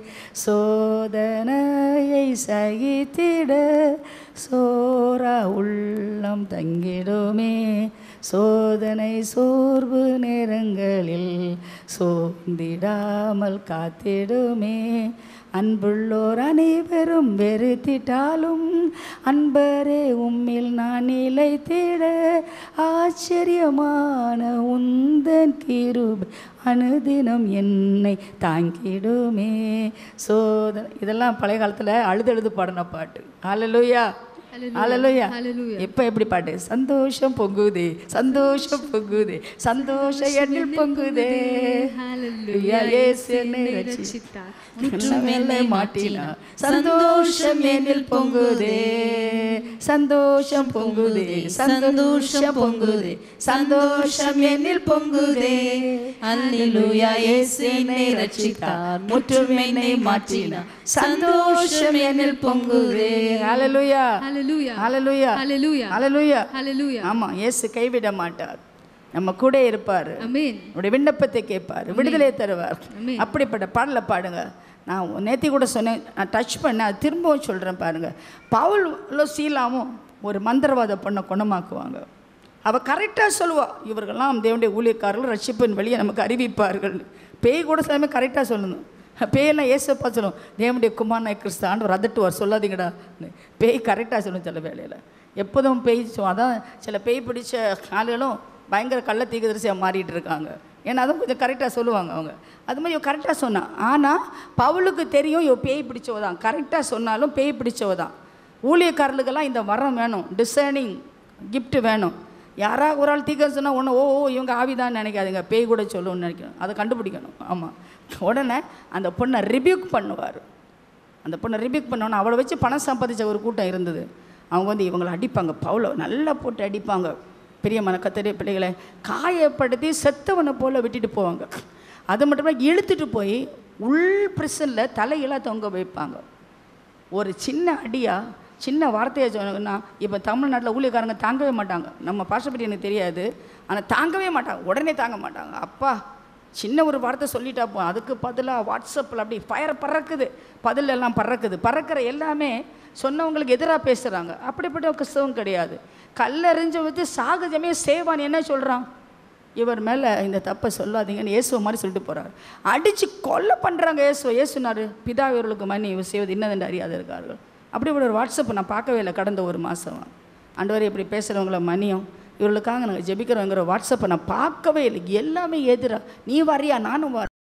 சோதனையை சகித்திட சோரா உள்ளம் தங்கிடுமே சோதனை சோர்வு நேரங்களில் சோர்ந்திடாமல் காத்திடுமே அன்புள்ளோர் அனைவரும் வெறுத்திட்டாலும் அன்பரே உம்மில் நான் நிலைத்திட ஆச்சரியமான உந்தன் கிருபை அனுதினம் என்னை தாங்கிடுமே சோதனை இதெல்லாம் பழைய காலத்தில் அழுது அழுது பாடின பாட்டு ஹalleluya ஹalleluya Hallelujah. இப்போ எப்படி பாட்டு சந்தோஷம் பொங்குதே சந்தோஷம் பொங்குதே சந்தோஷ எண்ணில் பொங்குதே ஹalleluya இயேசு என்னை ரட்சித்தார் முற்றும் என்னை மாட்டினார் சந்தோஷம் என்னில் பொங்குதே சந்தோஷம் பொங்குதே சந்தோஷம் பொங்குதே சந்தோஷம் என்னில் பொங்குதே அல்லேலூயா இயேசு என்னை ரட்சித்தார் முற்றும் என்னை மாற்றினார் சந்தோஷம் என்னில் பொங்குதே ஹalleluya ஹalleluya ஹalleluya ஹalleluya ஹalleluya ஹalleluya ஆமா இயேசு கைவிட மாட்டார் நம்ம கூட இருப்பார் ஆமென் உடைய விண்ணப்பத்தை கேட்பார் விடுதலை தருவார் ஆமென். அப்படிப்பட்ட பாடலை பாடுங்க நான் நேத்தி கூட சொன்னேன் நான் டச் பண்ணேன் அது திரும்பவும் சொல்கிறேன் பாருங்க பவுலும் சீலாவும் ஒரு மந்திரவாத பொண்ணை குணமாக்குவாங்க அவள் கரெக்டாக சொல்லுவா இவர்கள்லாம் தேவனுடைய ஊழியக்காரர்கள் ரட்சிப்பின் வழியை நமக்கு அறிவிப்பார்கள் பேய் கூட சிலமே கரெக்டாக சொல்லணும் பேயெல்லாம் ஏசப்பா சொல்லும் தேவனுடைய குமாரனை கிறிஸ்து ஆண்டவர் அதட்டுவார் சொல்லாதீங்கடா பேய் கரெக்டாக சொல்லும் சில வேலையில் எப்போதும் பேய் சொ- அதான் சில பேய் பிடிச்ச ஆளுகளும் பயங்கர கள்ள தீர்க்கதரிசியாக மாறிட்டு இருக்காங்க ஏன்னா அதுவும் கொஞ்சம் கரெக்டாக சொல்லுவாங்க அவங்க அது மாதிரி இவ கரெக்டாக சொன்னான் ஆனால் பவுலுக்கு தெரியும் இவ பேய் பிடிச்சவ தான் கரெக்டாக சொன்னாலும் பேய் பிடிச்சவ தான் ஊழியக்காரர்களுக்கெல்லாம் இந்த வரம் வேணும் டிசைனிங் gift வேணும் யாரா ஒரு ஆள் தீக்க சொன்னால் ஒன்று ஓ ஓ இவங்க ஆவிதான் நினைக்காதீங்க பேய் கூட சொல்லுன்னு நினைக்கணும் அதை கண்டுபிடிக்கணும் ஆமாம் உடனே அந்த பொண்ணை ரிபியூக் பண்ணுவார் அந்த பொண்ணை ரிபியூக் பண்ணோன்னே அவளை வச்சு பணம் சம்பாதிச்ச ஒரு கூட்டம் இருந்தது அவங்க வந்து இவங்களை அடிப்பாங்க பவுல நல்லா போட்டு அடிப்பாங்க பெரிய மனக்கத்தரிய பிள்ளைகளை காயப்படுத்தி செத்தவனை போல் விட்டுட்டு போவாங்க அது மட்டும் இல்ல, இழுத்துட்டு போய் உள் பிரிசனில் தலையெல்லாம் தொங்க வைப்பாங்க ஒரு சின்ன அடியா சின்ன வார்த்தையை சொன்னா இப்போ தமிழ்நாட்டில் ஊழியக்காரங்க தாங்கவே மாட்டாங்க நம்ம பாஷை பற்றி எனக்கு தெரியாது ஆனால் தாங்கவே மாட்டாங்க உடனே தாங்க மாட்டாங்க அப்பா சின்ன ஒரு வார்த்தை சொல்லிட்டா போ அதுக்கு பதிலாக வாட்ஸ்அப்பில் அப்படி ஃபயர் பறக்குது பதில் எல்லாம் பறக்குது பறக்கிற எல்லாமே சொன்னவங்களுக்கு எதிராக பேசுகிறாங்க அப்படிப்பட்ட ஒரு கிறிஸ்தவம் கிடையாது கல்லறிஞ்சு வச்சு சாகஜமே சேவான் என்ன சொல்கிறான் இவர் மேலே இந்த தப்பை சொல்லாதீங்கன்னு இயேசுவை மாதிரி சொல்லிட்டு போகிறார் அடித்து கொலை பண்ணுறாங்க இயேசுவை இயேசுனார் பிதா இவர்களுக்கு மணி இவர் செய்வது என்னதென்று அறியாத இருக்கார்கள் அப்படிப்பட்ட ஒரு வாட்ஸ்அப் நான் பார்க்கவே இல்லை கடந்த ஒரு மாதம் ஆண்டவர் இப்படி பேசுகிறவங்கள மணியும் இவர்களுக்காக நாங்கள் ஜெபிக்கிறோங்கிற வாட்ஸ்அப்பை நான் பார்க்கவே இல்லை எல்லாமே எதிராக நீ வரியா நானும் வர